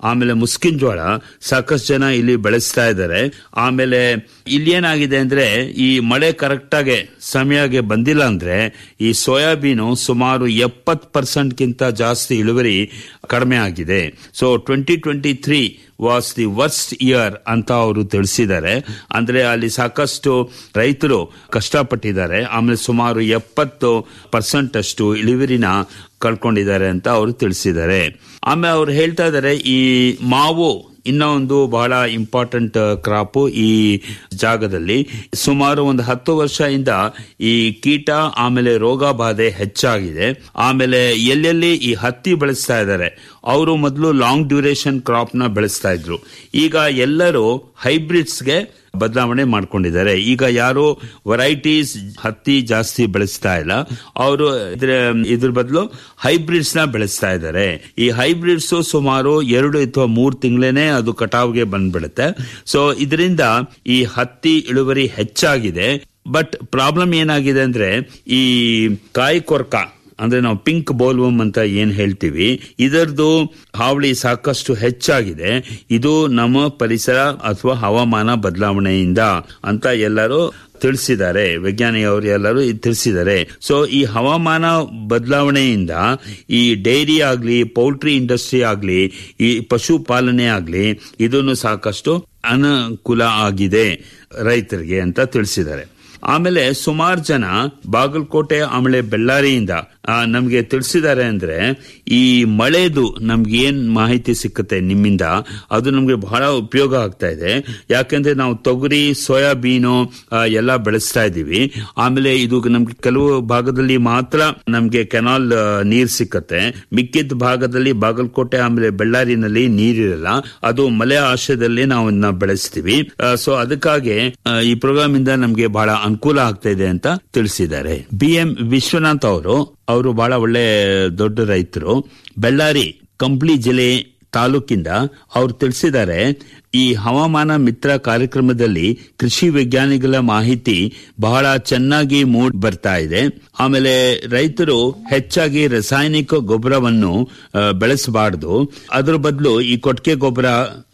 ಆಮೇಲೆ ಮುಸ್ಕಿನ್ ಜೋಳ ಸಾಕಷ್ಟು ಜನ ಇಲ್ಲಿ ಬೆಳೆಸ್ತಾ ಇದ್ದಾರೆ ಆಮೇಲೆ ಇಲ್ಲಿ ಏನಾಗಿದೆ ಅಂದ್ರೆ ಈ ಮಳೆ ಕರೆಕ್ಟ್ ಆಗಿ ಸಮಯಕ್ಕೆ ಬಂದಿಲ್ಲ ಅಂದ್ರೆ ಈ ಸೋಯಾಬೀನು ಸುಮಾರು ಎಪ್ಪತ್ ಪರ್ಸೆಂಟ್ ಗಿಂತ ಜಾಸ್ತಿ ಇಳುವರಿ ಕಡಿಮೆ ಆಗಿದೆ so twenty twenty three was the worst year ಅಂತ ಅವರು ತಿಳಿಸಿದ್ದಾರೆ ಅಂದ್ರೆ ಅಲ್ಲಿ ಸಾಕಷ್ಟು ರೈತರು ಕಷ್ಟಪಟ್ಟಿದ್ದಾರೆ ಆಮೇಲೆ ಸುಮಾರು ಎಪ್ಪತ್ತು ಪರ್ಸೆಂಟ್ ಅಷ್ಟು ಇಳುವರಿನ ಕಳ್ಕೊಂಡಿದ್ದಾರೆ ಅಂತ ಅವರು ತಿಳಿಸಿದ್ದಾರೆ ಆಮೇಲೆ ಅವ್ರು ಹೇಳ್ತಾ ಇದ್ದಾರೆ ಈ ಮಾವು ಇನ್ನ ಒಂದು ಬಹಳ ಇಂಪಾರ್ಟೆಂಟ್ ಕ್ರಾಪ್ ಈ ಜಾಗದಲ್ಲಿ ಸುಮಾರು ಒಂದು ಹತ್ತು ವರ್ಷದಿಂದ ಈ ಕೀಟ ಆಮೇಲೆ ರೋಗ ಬಾಧೆ ಹೆಚ್ಚಾಗಿದೆ ಆಮೇಲೆ ಎಲ್ಲೆಲ್ಲಿ ಈ ಹತ್ತಿ ಬೆಳೆಸ್ತಾ ಇದ್ದಾರೆ ಅವರು ಮೊದಲು ಲಾಂಗ್ ಡ್ಯೂರೇಷನ್ ಕ್ರಾಪ್ ನ ಬೆಳೆಸ್ತಾ ಇದ್ರು ಈಗ ಎಲ್ಲರೂ ಹೈಬ್ರಿಡ್ಸ್ಗೆ ಬದಲಾವಣೆ ಮಾಡ್ಕೊಂಡಿದ್ದಾರೆ ಈಗ ಯಾರು ವೆರೈಟೀಸ್ ಹತ್ತಿ ಜಾಸ್ತಿ ಬೆಳೆಸ್ತಾ ಇಲ್ಲ ಅವರು ಇದ್ರ ಇದ್ರ ಬದಲು ಹೈಬ್ರಿಡ್ಸ್ ನ ಬೆಳೆಸ್ತಾ ಇದ್ದಾರೆ ಈ ಹೈಬ್ರಿಡ್ಸ್ ಸುಮಾರು ಎರಡು ಅಥವಾ ಮೂರು ತಿಂಗಳೇನೆ ಅದು ಕಟಾವ್ಗೆ ಬಂದ್ಬಿಡುತ್ತೆ ಸೊ ಇದರಿಂದ ಈ ಹತ್ತಿ ಇಳುವರಿ ಹೆಚ್ಚಾಗಿದೆ ಬಟ್ ಪ್ರಾಬ್ಲಮ್ ಏನಾಗಿದೆ ಅಂದ್ರೆ ಈ ಕಾಯಿ ಕೊರ್ಕ ಅಂದ್ರೆ ನಾವು ಪಿಂಕ್ ಬೋಲ್ವಮ್ ಅಂತ ಏನ್ ಹೇಳ್ತೀವಿ ಇದರದು ಹಾವಳಿ ಸಾಕಷ್ಟು ಹೆಚ್ಚಾಗಿದೆ ಇದು ನಮ್ಮ ಪರಿಸರ ಅಥವಾ ಹವಾಮಾನ ಬದಲಾವಣೆಯಿಂದ ಅಂತ ಎಲ್ಲರೂ ತಿಳಿಸಿದ್ದಾರೆ ವಿಜ್ಞಾನಿಯವರು ಎಲ್ಲರೂ ತಿಳಿಸಿದ್ದಾರೆ ಸೊ ಈ ಹವಾಮಾನ ಬದಲಾವಣೆಯಿಂದ ಈ ಡೈರಿ ಆಗ್ಲಿ ಪೌಲ್ಟ್ರಿ ಇಂಡಸ್ಟ್ರಿ ಆಗ್ಲಿ ಈ ಪಶುಪಾಲನೆ ಆಗ್ಲಿ ಇದನ್ನು ಸಾಕಷ್ಟು ಅನುಕೂಲ ಆಗಿದೆ ರೈತರಿಗೆ ಅಂತ ತಿಳಿಸಿದ್ದಾರೆ ಆಮೇಲೆ ಸುಮಾರು ಜನ ಬಾಗಲಕೋಟೆ ಆಮೇಲೆ ಬೆಳ್ಳಾರಿಯಿಂದ ನಮಗೆ ತಿಳಿಸಿದ್ದಾರೆ ಅಂದ್ರೆ ಈ ಮಳೆದು ನಮ್ಗೆ ಏನ್ ಮಾಹಿತಿ ಸಿಕ್ಕುತ್ತೆ ನಿಮ್ಮಿಂದ ಅದು ನಮ್ಗೆ ಬಹಳ ಉಪಯೋಗ ಆಗ್ತಾ ಇದೆ ಯಾಕಂದ್ರೆ ನಾವು ತೊಗರಿ ಸೋಯಾಬೀನು ಎಲ್ಲ ಬೆಳೆಸ್ತಾ ಇದೀವಿ ಆಮೇಲೆ ಇದು ನಮ್ಗೆ ಕೆಲವು ಭಾಗದಲ್ಲಿ ಮಾತ್ರ ನಮ್ಗೆ ಕೆನಾಲ್ ನೀರ್ ಸಿಕ್ಕತ್ತೆ ಮಿಕ್ಕಿದ ಭಾಗದಲ್ಲಿ ಬಾಗಲಕೋಟೆ ಆಮೇಲೆ ಬೆಳ್ಳಾರಿನಲ್ಲಿ ನೀರಿರಲ್ಲ ಅದು ಮಲೆ ಆಶ್ರಯದಲ್ಲಿ ನಾವು ಇದನ್ನ ಬೆಳೆಸ್ತೀವಿ ಸೊ ಅದಕ್ಕಾಗಿ ಈ ಪ್ರೋಗ್ರಾಮ್ ಇಂದ ನಮ್ಗೆ ಬಹಳ ಅನುಕೂಲ ಆಗ್ತಾ ಇದೆ ಅಂತ ತಿಳಿಸಿದ್ದಾರೆ ಬಿ ಎಂ ವಿಶ್ವನಾಥ್ ಅವರು ಅವರು ಬಹಳ ಒಳ್ಳೆ ದೊಡ್ಡ ರೈತರು ಬೆಳ್ಳಾರಿ ಕಂಪ್ಲಿ ಜಿಲ್ಲೆ ತಾಲೂಕಿಂದ ಅವ್ರು ತಿಳಿಸಿದ್ದಾರೆ ಈ ಹವಾಮಾನ ಮಿತ್ರ ಕಾರ್ಯಕ್ರಮದಲ್ಲಿ ಕೃಷಿ ವಿಜ್ಞಾನಿಗಳ ಮಾಹಿತಿ ಬಹಳ ಚೆನ್ನಾಗಿ ಮೂಡ್ ಬರ್ತಾ ಇದೆ ಆಮೇಲೆ ರೈತರು ಹೆಚ್ಚಾಗಿ ರಾಸಾಯನಿಕ ಗೊಬ್ಬರವನ್ನು ಬೆಳೆಸಬಾರದು ಅದ್ರ ಬದಲು ಈ ಕೊಟ್ಟಿಗೆ ಗೊಬ್ಬರ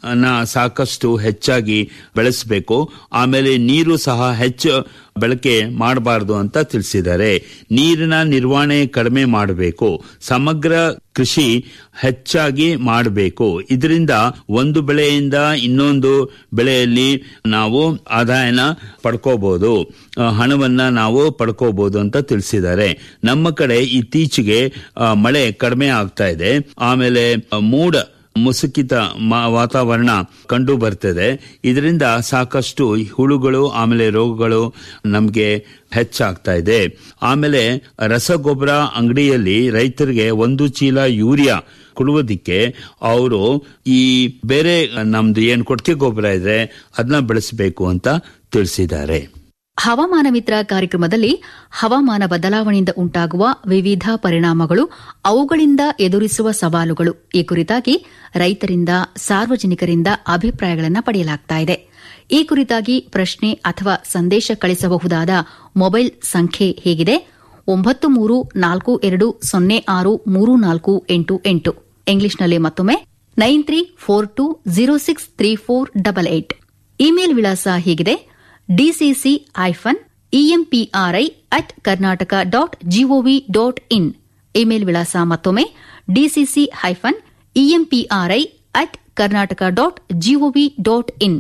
ಸಾಕಷ್ಟು ಹೆಚ್ಚಾಗಿ ಬೆಳೆಸಬೇಕು ಆಮೇಲೆ ನೀರು ಸಹ ಹೆಚ್ಚು ಬಳಕೆ ಮಾಡಬಾರದು ಅಂತ ತಿಳಿಸಿದ್ದಾರೆ ನೀರಿನ ನಿರ್ವಹಣೆ ಕಡಿಮೆ ಮಾಡಬೇಕು ಸಮಗ್ರ ಕೃಷಿ ಹೆಚ್ಚಾಗಿ ಮಾಡಬೇಕು ಇದರಿಂದ ಒಂದು ಬೆಳೆಯಿಂದ ಇನ್ನೊಂದು ಬೆಳೆಯಲ್ಲಿ ನಾವು ಆದಾಯನ ಪಡ್ಕೋಬಹುದು ಹಣವನ್ನ ನಾವು ಪಡ್ಕೋಬಹುದು ಅಂತ ತಿಳಿಸಿದ್ದಾರೆ ನಮ್ಮ ಕಡೆ ಇತ್ತೀಚೆಗೆ ಮಳೆ ಕಡಿಮೆ ಆಗ್ತಾ ಇದೆ ಆಮೇಲೆ ಮೂಡ ಮುಸುಕಿತ ವಾತಾವರಣ ಕಂಡು ಬರ್ತದೆ ಇದರಿಂದ ಸಾಕಷ್ಟು ಹುಳುಗಳು ಆಮೇಲೆ ರೋಗಗಳು ನಮಗೆ ಹೆಚ್ಚಾಗ್ತಾ ಇದೆ ಆಮೇಲೆ ರಸಗೊಬ್ಬರ ಅಂಗಡಿಯಲ್ಲಿ ರೈತರಿಗೆ ಒಂದು ಚೀಲ ಯೂರಿಯಾ ಕೊಡುವುದಕ್ಕೆ ಅವರು ಈ ಬೇರೆ ನಮ್ದು ಏನ್ ಕೊಟ್ಟಿಗೆ ಗೊಬ್ಬರ ಇದೆ ಅದನ್ನ ಬೆಳೆಸಬೇಕು ಅಂತ ತಿಳಿಸಿದ್ದಾರೆ ಹವಾಮಾನ ಮಿತ್ರ ಕಾರ್ಯಕ್ರಮದಲ್ಲಿ ಹವಾಮಾನ ಬದಲಾವಣೆಯಿಂದ ಉಂಟಾಗುವ ವಿವಿಧ ಪರಿಣಾಮಗಳು ಅವುಗಳಿಂದ ಎದುರಿಸುವ ಸವಾಲುಗಳು ಈ ಕುರಿತಾಗಿ ರೈತರಿಂದ ಸಾರ್ವಜನಿಕರಿಂದ ಅಭಿಪ್ರಾಯಗಳನ್ನು ಪಡೆಯಲಾಗುತ್ತಿದೆ ಈ ಕುರಿತಾಗಿ ಪ್ರಶ್ನೆ ಅಥವಾ ಸಂದೇಶ ಕಳಿಸಬಹುದಾದ ಮೊಬೈಲ್ ಸಂಖ್ಯೆ ಹೇಗಿದೆ ಒಂಬತ್ತು ಮೂರು ನಾಲ್ಕು ಎರಡು ಸೊನ್ನೆ ಆರು ಮೂರು ನಾಲ್ಕು ಎಂಟು ಎಂಟು ಇಂಗ್ಲಿಷ್ನಲ್ಲಿ ಮತ್ತೊಮ್ಮೆ nine three four two zero six three four double eight email ವಿಳಾಸ ಹೀಗಿದೆ DCC hyphen EMPRI at Karnataka dot GOV dot in email ವಿಳಾಸ ಮತ್ತೊಮ್ಮೆ DCC hyphen EMPRI at Karnataka dot GOV dot in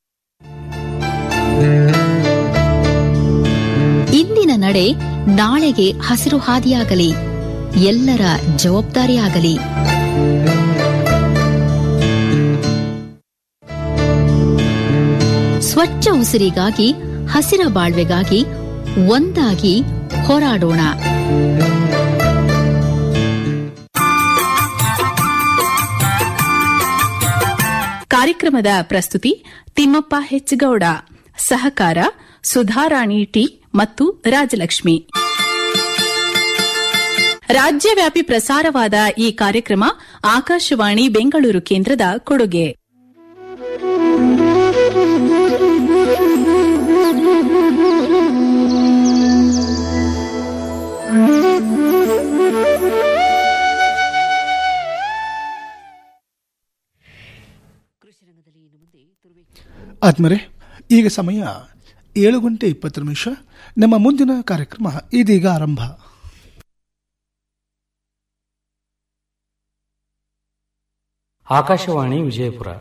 ಇಂದಿನ ನಡೆ ನಾಳೆಗೆ ಹಸಿರು ಹಾದಿಯಾಗಲಿ ಎಲ್ಲರ ಜವಾಬ್ದಾರಿಯಾಗಲಿ ಸ್ವಚ್ಛ ಉಸಿರಿಗಾಗಿ ಹಸಿರ ಬಾಳ್ವೆಗಾಗಿ ಒಂದಾಗಿ ಹೋರಾಡೋಣ ಕಾರ್ಯಕ್ರಮದ ಪ್ರಸ್ತುತಿ ತಿಮ್ಮಪ್ಪ ಹೆಚ್ಚಗೌಡ ಸಹಕಾರ ಸುಧಾರಾಣಿ ಟಿ ಮತ್ತು ರಾಜಲಕ್ಷ್ಮಿ ರಾಜ್ಯವ್ಯಾಪಿ ಪ್ರಸಾರವಾದ ಈ ಕಾರ್ಯಕ್ರಮ ಆಕಾಶವಾಣಿ ಬೆಂಗಳೂರು ಕೇಂದ್ರದ ಕೊಡುಗೆ ಆದ್ಮರೆ ಈಗ ಸಮಯ ಏಳು ಗಂಟೆ ಇಪ್ಪತ್ತು ನಿಮಿಷ ನಮ್ಮ ಮುಂದಿನ ಕಾರ್ಯಕ್ರಮ ಇದೀಗ ಆರಂಭ ಆಕಾಶವಾಣಿ ವಿಜಯಪುರ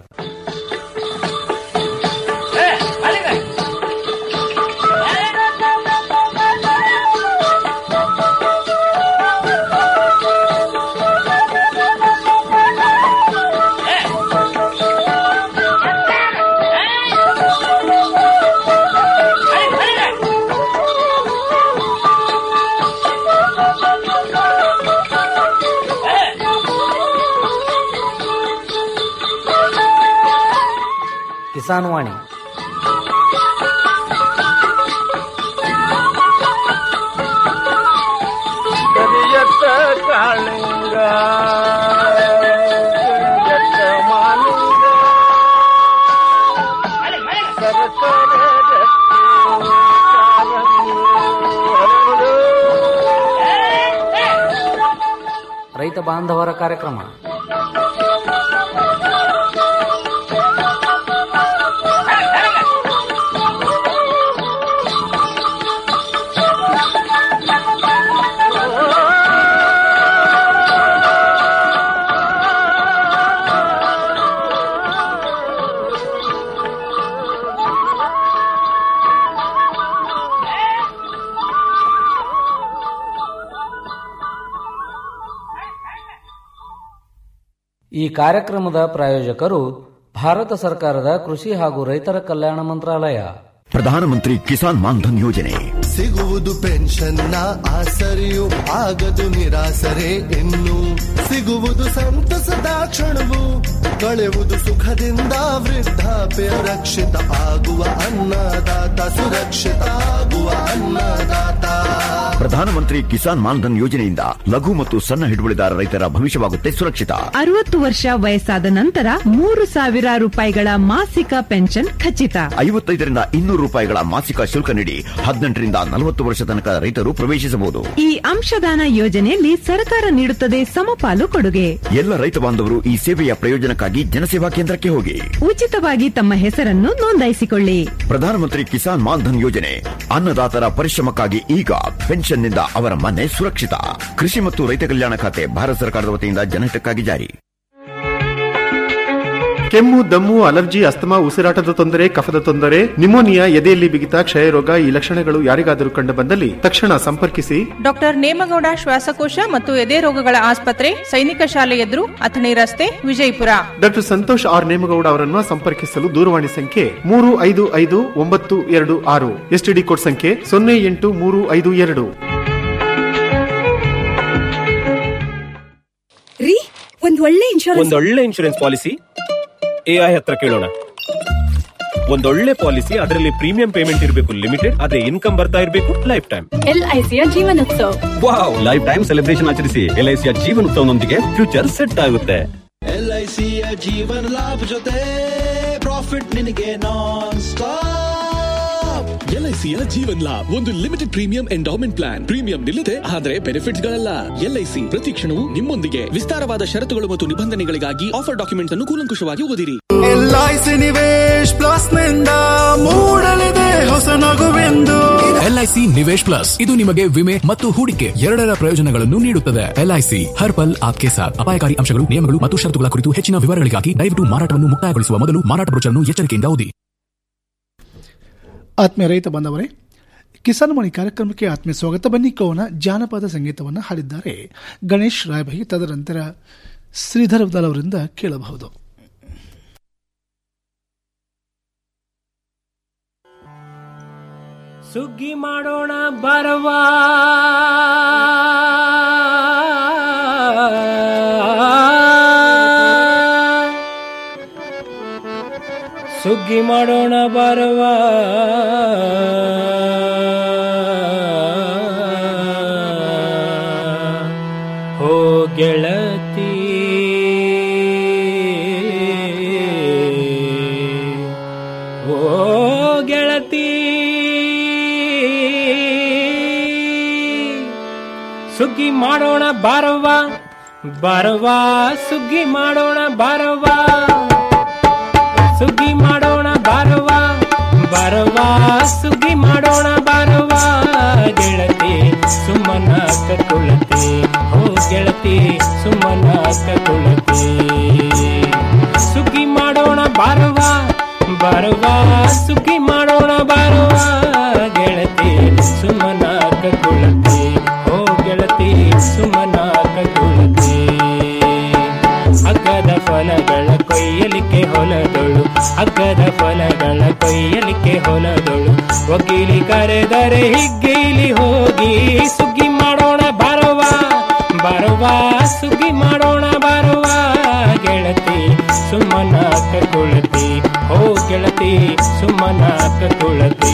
ಕಿಸಾನ್ ವಾಣಿ ಕರಿಯತ್ತ ಕಾಳಿಂಗ ಕರಿಯತ್ತ ಮಾಲಿಂಗ ಸರಸರ ರತ್ನ ಕಾಲಂಗಿ ಹರಡು. ರೈತ ಬಾಂಧವರ ಕಾರ್ಯಕ್ರಮ ಈ ಕಾರ್ಯಕ್ರಮದ ಪ್ರಾಯೋಜಕರು ಭಾರತ ಸರ್ಕಾರದ ಕೃಷಿ ಹಾಗೂ ರೈತರ ಕಲ್ಯಾಣ ಮಂತ್ರಾಲಯ ಪ್ರಧಾನಮಂತ್ರಿ ಕಿಸಾನ್ ಮಾನ್ಧನ್ ಯೋಜನೆ ಸಿಗುವುದು ಪೆನ್ಷನ್ನ ಆಸರೆಯು ಆಗದು ನಿರಾಸರೆ ಇನ್ನು ಸಿಗುವುದು ಸಂತಸದ ಕ್ಷಣವು ಕಳೆವುದು ಸುಖದಿಂದ ವೃದ್ಧಾಪ್ಯ ರಕ್ಷಿತ ಆಗುವ ಅನ್ನದಾತ ಸುರಕ್ಷಿತ ಆಗುವ ಅನ್ನದಾತ ಪ್ರಧಾನಮಂತ್ರಿ ಕಿಸಾನ್ ಮಾನ್ಧನ್ ಯೋಜನೆಯಿಂದ ಲಘು ಮತ್ತು ಸಣ್ಣ ಹಿಡುವಳಿದಾರ ರೈತರ ಭವಿಷ್ಯವಾಗುತ್ತೆ ಸುರಕ್ಷಿತ ಅರವತ್ತು ವರ್ಷ ವಯಸ್ಸಾದ ನಂತರ ಮೂರು ಸಾವಿರ ರೂಪಾಯಿಗಳ ಮಾಸಿಕ ಪೆನ್ಷನ್ ಖಚಿತ ಐವತ್ತೈದರಿಂದ ಇನ್ನೂರು ರೂಪಾಯಿಗಳ ಮಾಸಿಕ ಶುಲ್ಕ ನೀಡಿ ಹದಿನೆಂಟರಿಂದ ನಲವತ್ತು ವರ್ಷ ತನಕ ರೈತರು ಪ್ರವೇಶಿಸಬಹುದು ಈ ಅಂಶದಾನ ಯೋಜನೆಯಲ್ಲಿ ಸರ್ಕಾರ ನೀಡುತ್ತದೆ ಸಮಪಾಲು ಕೊಡುಗೆ ಎಲ್ಲ ರೈತ ಬಾಂಧವರು ಈ ಸೇವೆಯ ಪ್ರಯೋಜನಕ್ಕಾಗಿ ಜನಸೇವಾ ಕೇಂದ್ರಕ್ಕೆ ಹೋಗಿ ಉಚಿತವಾಗಿ ತಮ್ಮ ಹೆಸರನ್ನು ನೋಂದಾಯಿಸಿಕೊಳ್ಳಿ ಪ್ರಧಾನಮಂತ್ರಿ ಕಿಸಾನ್ ಮಾನ್ಧನ್ ಯೋಜನೆ ಅನ್ನದಾತರ ಪರಿಶ್ರಮಕ್ಕಾಗಿ ಈಗ ಪೆನ್ಷನ್ನಿಂದ ಅವರ ಮನೆ ಸುರಕ್ಷಿತ ಕೃಷಿ ಮತ್ತು ರೈತ ಕಲ್ಯಾಣ ಖಾತೆ ಭಾರತ ಸರ್ಕಾರದ ವತಿಯಿಂದ ಜನಹಿತಕ್ಕಾಗಿ ಜಾರಿ ಕೆಮ್ಮು ದಮ್ಮು ಅಲರ್ಜಿ ಅಸ್ತಮಾ ಉಸಿರಾಟದ ತೊಂದರೆ ಕಫದ ತೊಂದರೆ ನಿಮೋನಿಯಾ ಎದೆಯಲ್ಲಿ ಬಿಗಿತ ಕ್ಷಯರೋಗ ಈ ಲಕ್ಷಣಗಳು ಯಾರಿಗಾದರೂ ಕಂಡು ಬಂದಲ್ಲಿ ತಕ್ಷಣ ಸಂಪರ್ಕಿಸಿ ಡಾಕ್ಟರ್ ನೇಮಗೌಡ ಶ್ವಾಸಕೋಶ ಮತ್ತು ಎದೆ ರೋಗಗಳ ಆಸ್ಪತ್ರೆ ಸೈನಿಕ ಶಾಲೆ ಎದುರು ಅಥಣಿ ರಸ್ತೆ ವಿಜಯಪುರ ಡಾಕ್ಟರ್ ಸಂತೋಷ್ ಆರ್ ನೇಮಗೌಡ ಅವರನ್ನು ಸಂಪರ್ಕಿಸಲು ದೂರವಾಣಿ ಸಂಖ್ಯೆ ಮೂರು ಐದು ಐದು ಒಂಬತ್ತು ಎರಡು ಆರು ಎಸ್ಟಿಡಿ ಕೋಡ್ ಸಂಖ್ಯೆ ಸೊನ್ನೆ ಎಂಟು ಮೂರು ಐದು ಎರಡು ರೀ ಒಂದ್ ಒಳ್ಳೆ ಇನ್ಶೂರೆನ್ಸ್ ಒಂದೊಳ್ಳೆ ಇನ್ಶೂರೆನ್ಸ್ ಪಾಲಿಸಿ ಎಐ ಹತ್ರ ಕೇಳೋಣ ಒಂದೊಳ್ಳೆ ಪಾಲಿಸಿ ಅದರಲ್ಲಿ ಪ್ರೀಮಿಯಂ ಪೇಮೆಂಟ್ ಇರಬೇಕು ಲಿಮಿಟೆಡ್ ಅದೇ ಇನ್ಕಮ್ ಬರ್ತಾ ಇರಬೇಕು ಲೈಫ್ ಟೈಮ್ ಎಲ್ಐಸಿಯ Jeevanotsav wow life time celebration ಆಚರಿಸಿ ಎಲ್ಐಸಿಯ ಜೀವನೋತ್ಸವನೊಂದಿಗೆ ಫ್ಯೂಚರ್ ಸೆಟ್ ಆಗುತ್ತೆ ಎಲ್ಐಸಿಯ ಜೀವನ ಲಾಭ ಜೊತೆ ಪ್ರಾಫಿಟ್ ನಿನಗೆ ನಾನ್ ಸ್ಟಾಪ್ ಎಲ್ಐಸಿಯ ಜೀವನ್ ಲಾಭ್ ಒಂದು limited premium endowment plan premium ನಿಲ್ಲದೆ ಆದರೆ ಬೆನಿಫಿಟ್ಸ್ ಗಳಲ್ಲ ಎಲ್ಐಸಿ ಪ್ರತಿ ಕ್ಷಣವೂ ನಿಮ್ಮೊಂದಿಗೆ ವಿಸ್ತಾರವಾದ ಷರತ್ತುಗಳು ಮತ್ತು ನಿಬಂಧನೆಗಳಿಗಾಗಿ ಆಫರ್ ಡಾಕ್ಯುಮೆಂಟ್ಸ್ ಅನ್ನು ಕೂಲಂಕುಷವಾಗಿ ಓದಿರಿ ಎಲ್ಐಸಿ ನಿವೇಶ್ ಪ್ಲಸ್ ನಿಂದ ಮೂಡಲಿದೆ ಹೊಸ ನಗುವೆಂದು ಎಲ್ಐಸಿ ನಿವೇಶ್ ಪ್ಲಸ್ ಇದು ನಿಮಗೆ ವಿಮೆ ಮತ್ತು ಹೂಡಿಕೆ ಎರಡರ ಪ್ರಯೋಜನಗಳನ್ನು ನೀಡುತ್ತದೆ ಎಲ್ಐಸಿ ಹರ್ ಪಲ್ ಆಪ್ಕೆ ಸಾಥ್ ಅಪಾಯಕಾರಿ ಅಂಶಗಳು ನಿಯಮಗಳು ಮತ್ತು ಷರತ್ತುಗಳ ಕುರಿತು ಹೆಚ್ಚಿನ ವಿವರಗಳಿಗಾಗಿ ದಯವಿಟ್ಟು ಮಾರಾಟವನ್ನು ಮುಕ್ತಾಯಗೊಳಿಸುವ ಮೊದಲು ಮಾರಾಟ ಬ್ರೋಚರ್ನ್ನು ಎಚ್ಚರಿಕೆಯಿಂದ ಓದಿ ಆತ್ಮೀಯ ರೈತ ಬಂದವರೇ ಕಿಸಾನ್ ಮಣಿ ಕಾರ್ಯಕ್ರಮಕ್ಕೆ ಆತ್ಮೀಯ ಸ್ವಾಗತ ಬನ್ನಿ ಕೋನ ಜಾನಪದ ಸಂಗೀತವನ್ನು ಹಾಡಿದ್ದಾರೆ ಗಣೇಶ್ ರಾಯಭಾಯಿ ತದನಂತರ ಶ್ರೀಧರ್ ಉದ್ದಾಲ್ ಅವರಿಂದ ಕೇಳಬಹುದು ಸುಗ್ಗಿ ಮಾಡೋಣ ಬರವಾ ಸುಗ್ಗಿ ಮಾಡೋಣ ಬರವಾ ಹೋ ಗೆಳತಿ ಓ ಗೆಳತಿ ಸುಗ್ಗಿ ಮಾಡೋಣ ಬಾರವ್ವ ಬಾರವ್ವ ಸುಗ್ಗಿ ಮಾಡೋಣ ಬಾರವ್ವ ಸುಗ್ಗಿ ಮಾಡೋಣ ಬಾರವ್ವ ಬಾರವಾ ಸುಗ್ಗಿ ಮಾಡೋಣ ಬಾರವಾ ಗೆಳತಿ ಸುಮ್ಮನ ಕಕ್ಕುಳತಿ ಓ ಗೆಳತಿ ಸುಮ್ಮನ ಕಕ್ಕುಳತಿ ಸುಗ್ಗಿ ಮಾಡೋಣ ಬಾರವಾ ಬಾರವಾ ಸುಗ್ಗಿ ಮಾಡೋಣ ಬಾರವಾ ಗೆಳತಿ ಸುಮ್ಮನ ಕಕ್ಕುಳತಿ ಓ ಗೆಳತಿ ಸುಮ್ಮನ ಕಕ್ಕುಳತಿ ಅಗ್ಗದ ಫಲಗಳ ಕೊಯ್ಯಲಿಕ್ಕೆ ಹೊಲದೊಳು ಅಗ್ಗದ ಫಲಗಳ ಕೊಯ್ಯಲಿಕ್ಕೆ ಹೊಲದೊಳು ವಕೀಲಿ ಕರೆದರೆ ಹಿಗ್ಗೈಲಿ ಹೋಗಿ ಸುಗ್ಗಿ ಮಾಡೋಣ ಬಾರವಾ ಬಾರವಾ ಸುಗ್ಗಿ ಮಾಡೋಣ ಬಾರವಾ ಗೆಳತಿ ಸುಮ್ಮನ ಕಕ್ಕುಳತಿ ಓ ಗೆಳತಿ ಸುಮ್ಮನ ಕಕ್ಕುಳತಿ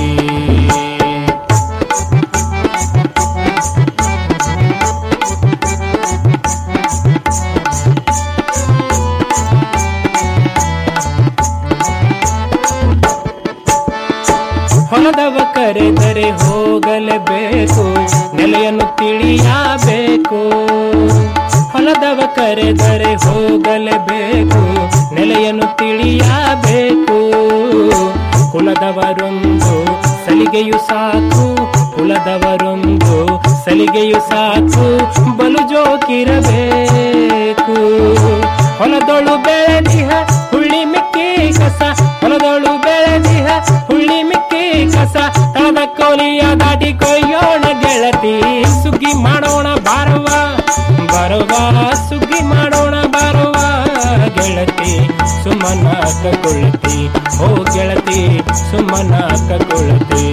ಹೊಲದವ ಕರೆದರೆ ಹೋಗಲೇಬೇಕು ನೆಲೆಯನ್ನು ತಿಳಿಯಬೇಕು ಹೊಲದವ ಕರೆದರೆ ಹೋಗಲೇಬೇಕು ನೆಲೆಯನ್ನು ತಿಳಿಯಬೇಕು ಕುಲದವರೊಂದು ಸಲಿಗೆಯು ಸಾಕು ಕುಲದವರೊಂದು ಸಲಿಗೆಯು ಸಾಕು ಬಲು ಜೋಕಿರಬೇಕು ಹೊಲದೊಳು ಬೆಳೆದಿಹ ಹುಳ್ಳಿ ಮಿಕ್ಕಿ ಕಸ ಹೊಲದೊಳು ಬೆಳೆದಿಹ ಹುಳ್ಳಿ ಮಿಕ್ಕಿ ಕಸ ತಳದ ಕೋಲಿಯ ದಾಟಿ ಕೊಯ್ಯೋಣ ಗೆಳತಿ ಸುಗ್ಗಿ ಮಾಡೋಣ ಬಾರವ ಬರವ ಸುಗ್ಗಿ ಮಾಡೋಣ ಬಾರವ ಗೆಳತಿ ಸುಮ್ಮನ ಕಗೊಳ್ತಿ ಓ ಗೆಳತಿ ಸುಮ್ಮನ ಕಗೊಳ್ತಿ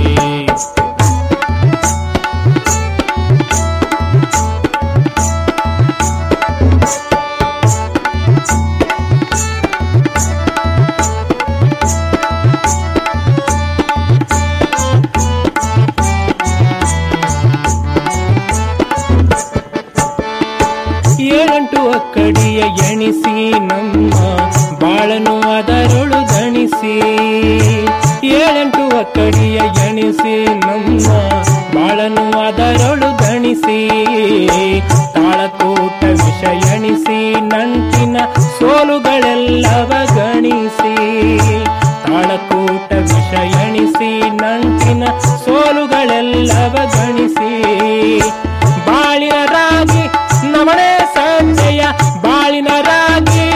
ಏಳೆಂಟು ಅಕ್ಕಡಿಯ ಎಣಿಸಿ ನಮ್ಮ ಬಾಳನು ಅದರೊಳು ದಣಿಸಿ ಏಳೆಂಟು ಅಕ್ಕಡಿಯ ಎಣಿಸಿ ನಮ್ಮ ಬಾಳನು ಅದರೊಳು ದಣಿಸಿ ತಾಳಕೂಟ ವಿಷ ಎಣಿಸಿ ನಂಟಿನ ಸೋಲುಗಳೆಲ್ಲವ ಗಣಿಸಿ ತಾಳಕೂಟ ವಿಷ ಎಣಿಸಿ ನಂಟಿನ ಸೋಲುಗಳೆಲ್ಲವ ಗಣಿಸಿ ಬಾಳಿನ ರಾಗಿ ನಮಣೆ ಸಂಜಯ ಬಾಳಿನ ರಾಗಿ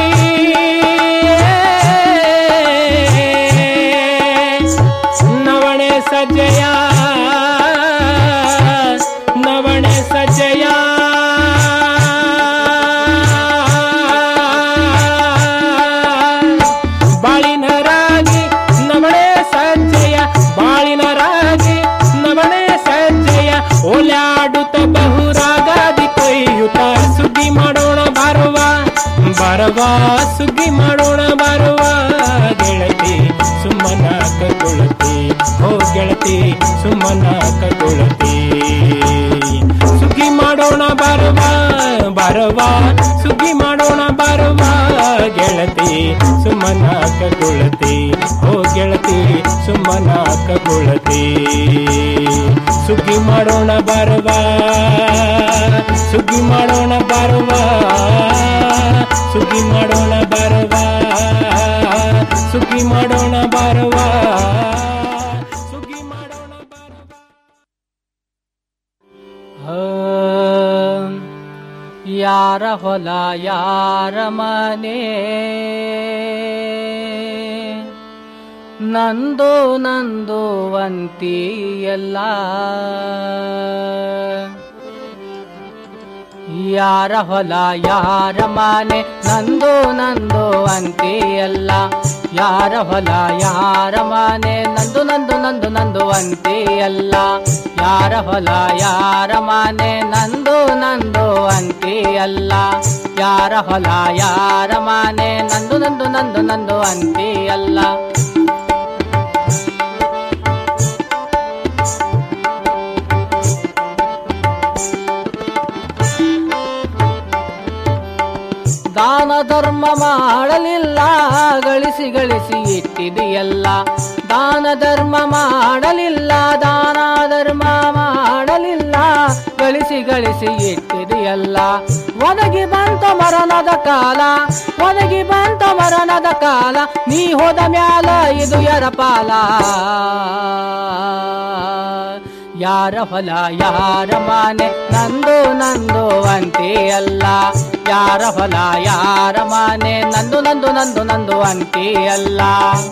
ನವಣೆ ಸಜ್ಜಯ ನವಣೆ ಸಜ್ಜಯ ಬಾಳಿನ ರಾಗಿ ನವಣೆ ಸಂಜಯ ಬಾಳಿನ ರಾಗಿ ನವಣೆ ಸಂಜಯ ಓಲಾಡುತ್ತ ಬಹುರಾಗಾದಿ ಕೊಯ್ಯುತ್ತ ಸುಗ್ಗಿ ಮಾಡೋಣ ಬಾರುವ ಬಾರವ ಸುಗ್ಗಿ ಮಾಡೋಣ ಬಾರುವ ಗೆಳತಿ ಸುಮ್ಮನ ಕಗೊಳತಿ ಹೋ ಗೆಳತಿ ಸುಮ್ಮನ ಕಗೊಳತಿ ಸುಗ್ಗಿ ಮಾಡೋಣ ಬಾರವ ಬಾರವ ಸುಗ್ಗಿ ಮಾಡೋಣ ಬಾರವ ಗೆಳತಿ ಸುಮ್ಮನ ಕಗೊಳತಿ ಹೋ ಗೆಳತಿ ಸುಮ್ಮನ ಕಗೊಳತಿ ಸುಗ್ಗಿ ಮಾಡೋಣ ಬಾರವ ಸುಗ್ಗಿ ಮಾಡೋಣ ಬಾರವ ಸುಗ್ಗಿ ಮಾಡೋಣ ಬಾರವ ಸುಗ್ಗಿ ಮಾಡೋಣ ಬಾರವ ಯಾರ ಹೊಲ ಯಾರ ಮನೆ ನಂದು ನಂದು ಅಂತೀಯಲ್ಲ ಯಾರ ಹೊಲ ಯಾರ ಮನೆ ನಂದು ನಂದು ಅಂತೀಯಲ್ಲ ಯಾರ ಹೊಲ ಯಾರ ಮನೆ ನಂದು ನಂದು ನಂದು ನಂದು ಅಂತೀಯಲ್ಲ ಯಾರ ಹೊಲ ಯಾರ ಮನೆ ನಂದು ನಂದು ಅಂತೀಯಲ್ಲ ಯಾರ ಹೊಲ ಯಾರ ಮನೆ ನಂದು ನಂದು ನಂದು ನಂದು ಅಂತೀಯಲ್ಲ ದಾನ ಧರ್ಮ ಮಾಡಲಿಲ್ಲ ಗಳಿಸಿ ಗಳಿಸಿ ಇಟ್ಟಿದೆಯಲ್ಲ ದಾನ ಧರ್ಮ ಮಾಡಲಿಲ್ಲ ದಾನ ಧರ್ಮ ಮಾಡಲಿಲ್ಲ ಗಳಿಸಿ ಗಳಿಸಿ ಇಟ್ಟಿದೆಯಲ್ಲ ಒದಗಿ ಬಂತ ಮರಣದ ಕಾಲ ಒದಗಿ ಬಂತ ಮರಣದ ಕಾಲ ನೀ ಹೋದ ಮ್ಯಾಲ ಇದು ಯರ ಪಾಲ ಯಾರ ಹೊಲ ಯಾರ ಮನೆ ನಂದು ನಂದು ಅಂತೆಯಲ್ಲ ಯಾರ ಹೊಲ ಯಾರ ಮನೆ ನಂದು ನಂದು ನಂದು ನಂದು ಅಂತೆಯಲ್ಲ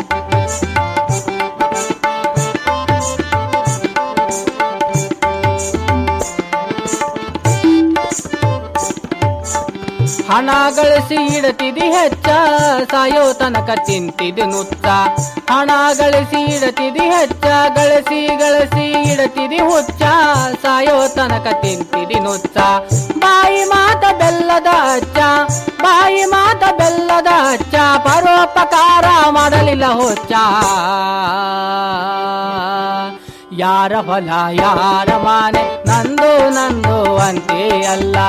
ಹಣ ಗಳಿಸಿ ಇಡತಿದಿ ಹೆಚ್ಚ ಸಾಯೋ ತನಕ ತಿಂತಿದಿ ನುಚ್ಚ ಹಣ ಗಳಿಸಿ ಇಡತಿದಿ ಹೆಚ್ಚ ಗಳಿಸಿ ಗಳಿಸಿ ಇಡತಿದಿ ಹುಚ್ಚ ಸಾಯೋ ತನಕ ತಿಂತಿದಿ ನುಚ್ಚ ಬಾಯಿ ಮಾತ ಬೆಲ್ಲದ ಅಚ್ಚ ಬಾಯಿ ಮಾತ ಬೆಲ್ಲದ ಅಚ್ಚ ಪರೋಪಕಾರ ಮಾಡಲಿಲ್ಲ ಹುಚ್ಚ ಯಾರ ಹೊಲ ಯಾರ ಮಾನೆ ನಂದು ನಂದು ಅಂತೆ ಅಲ್ಲ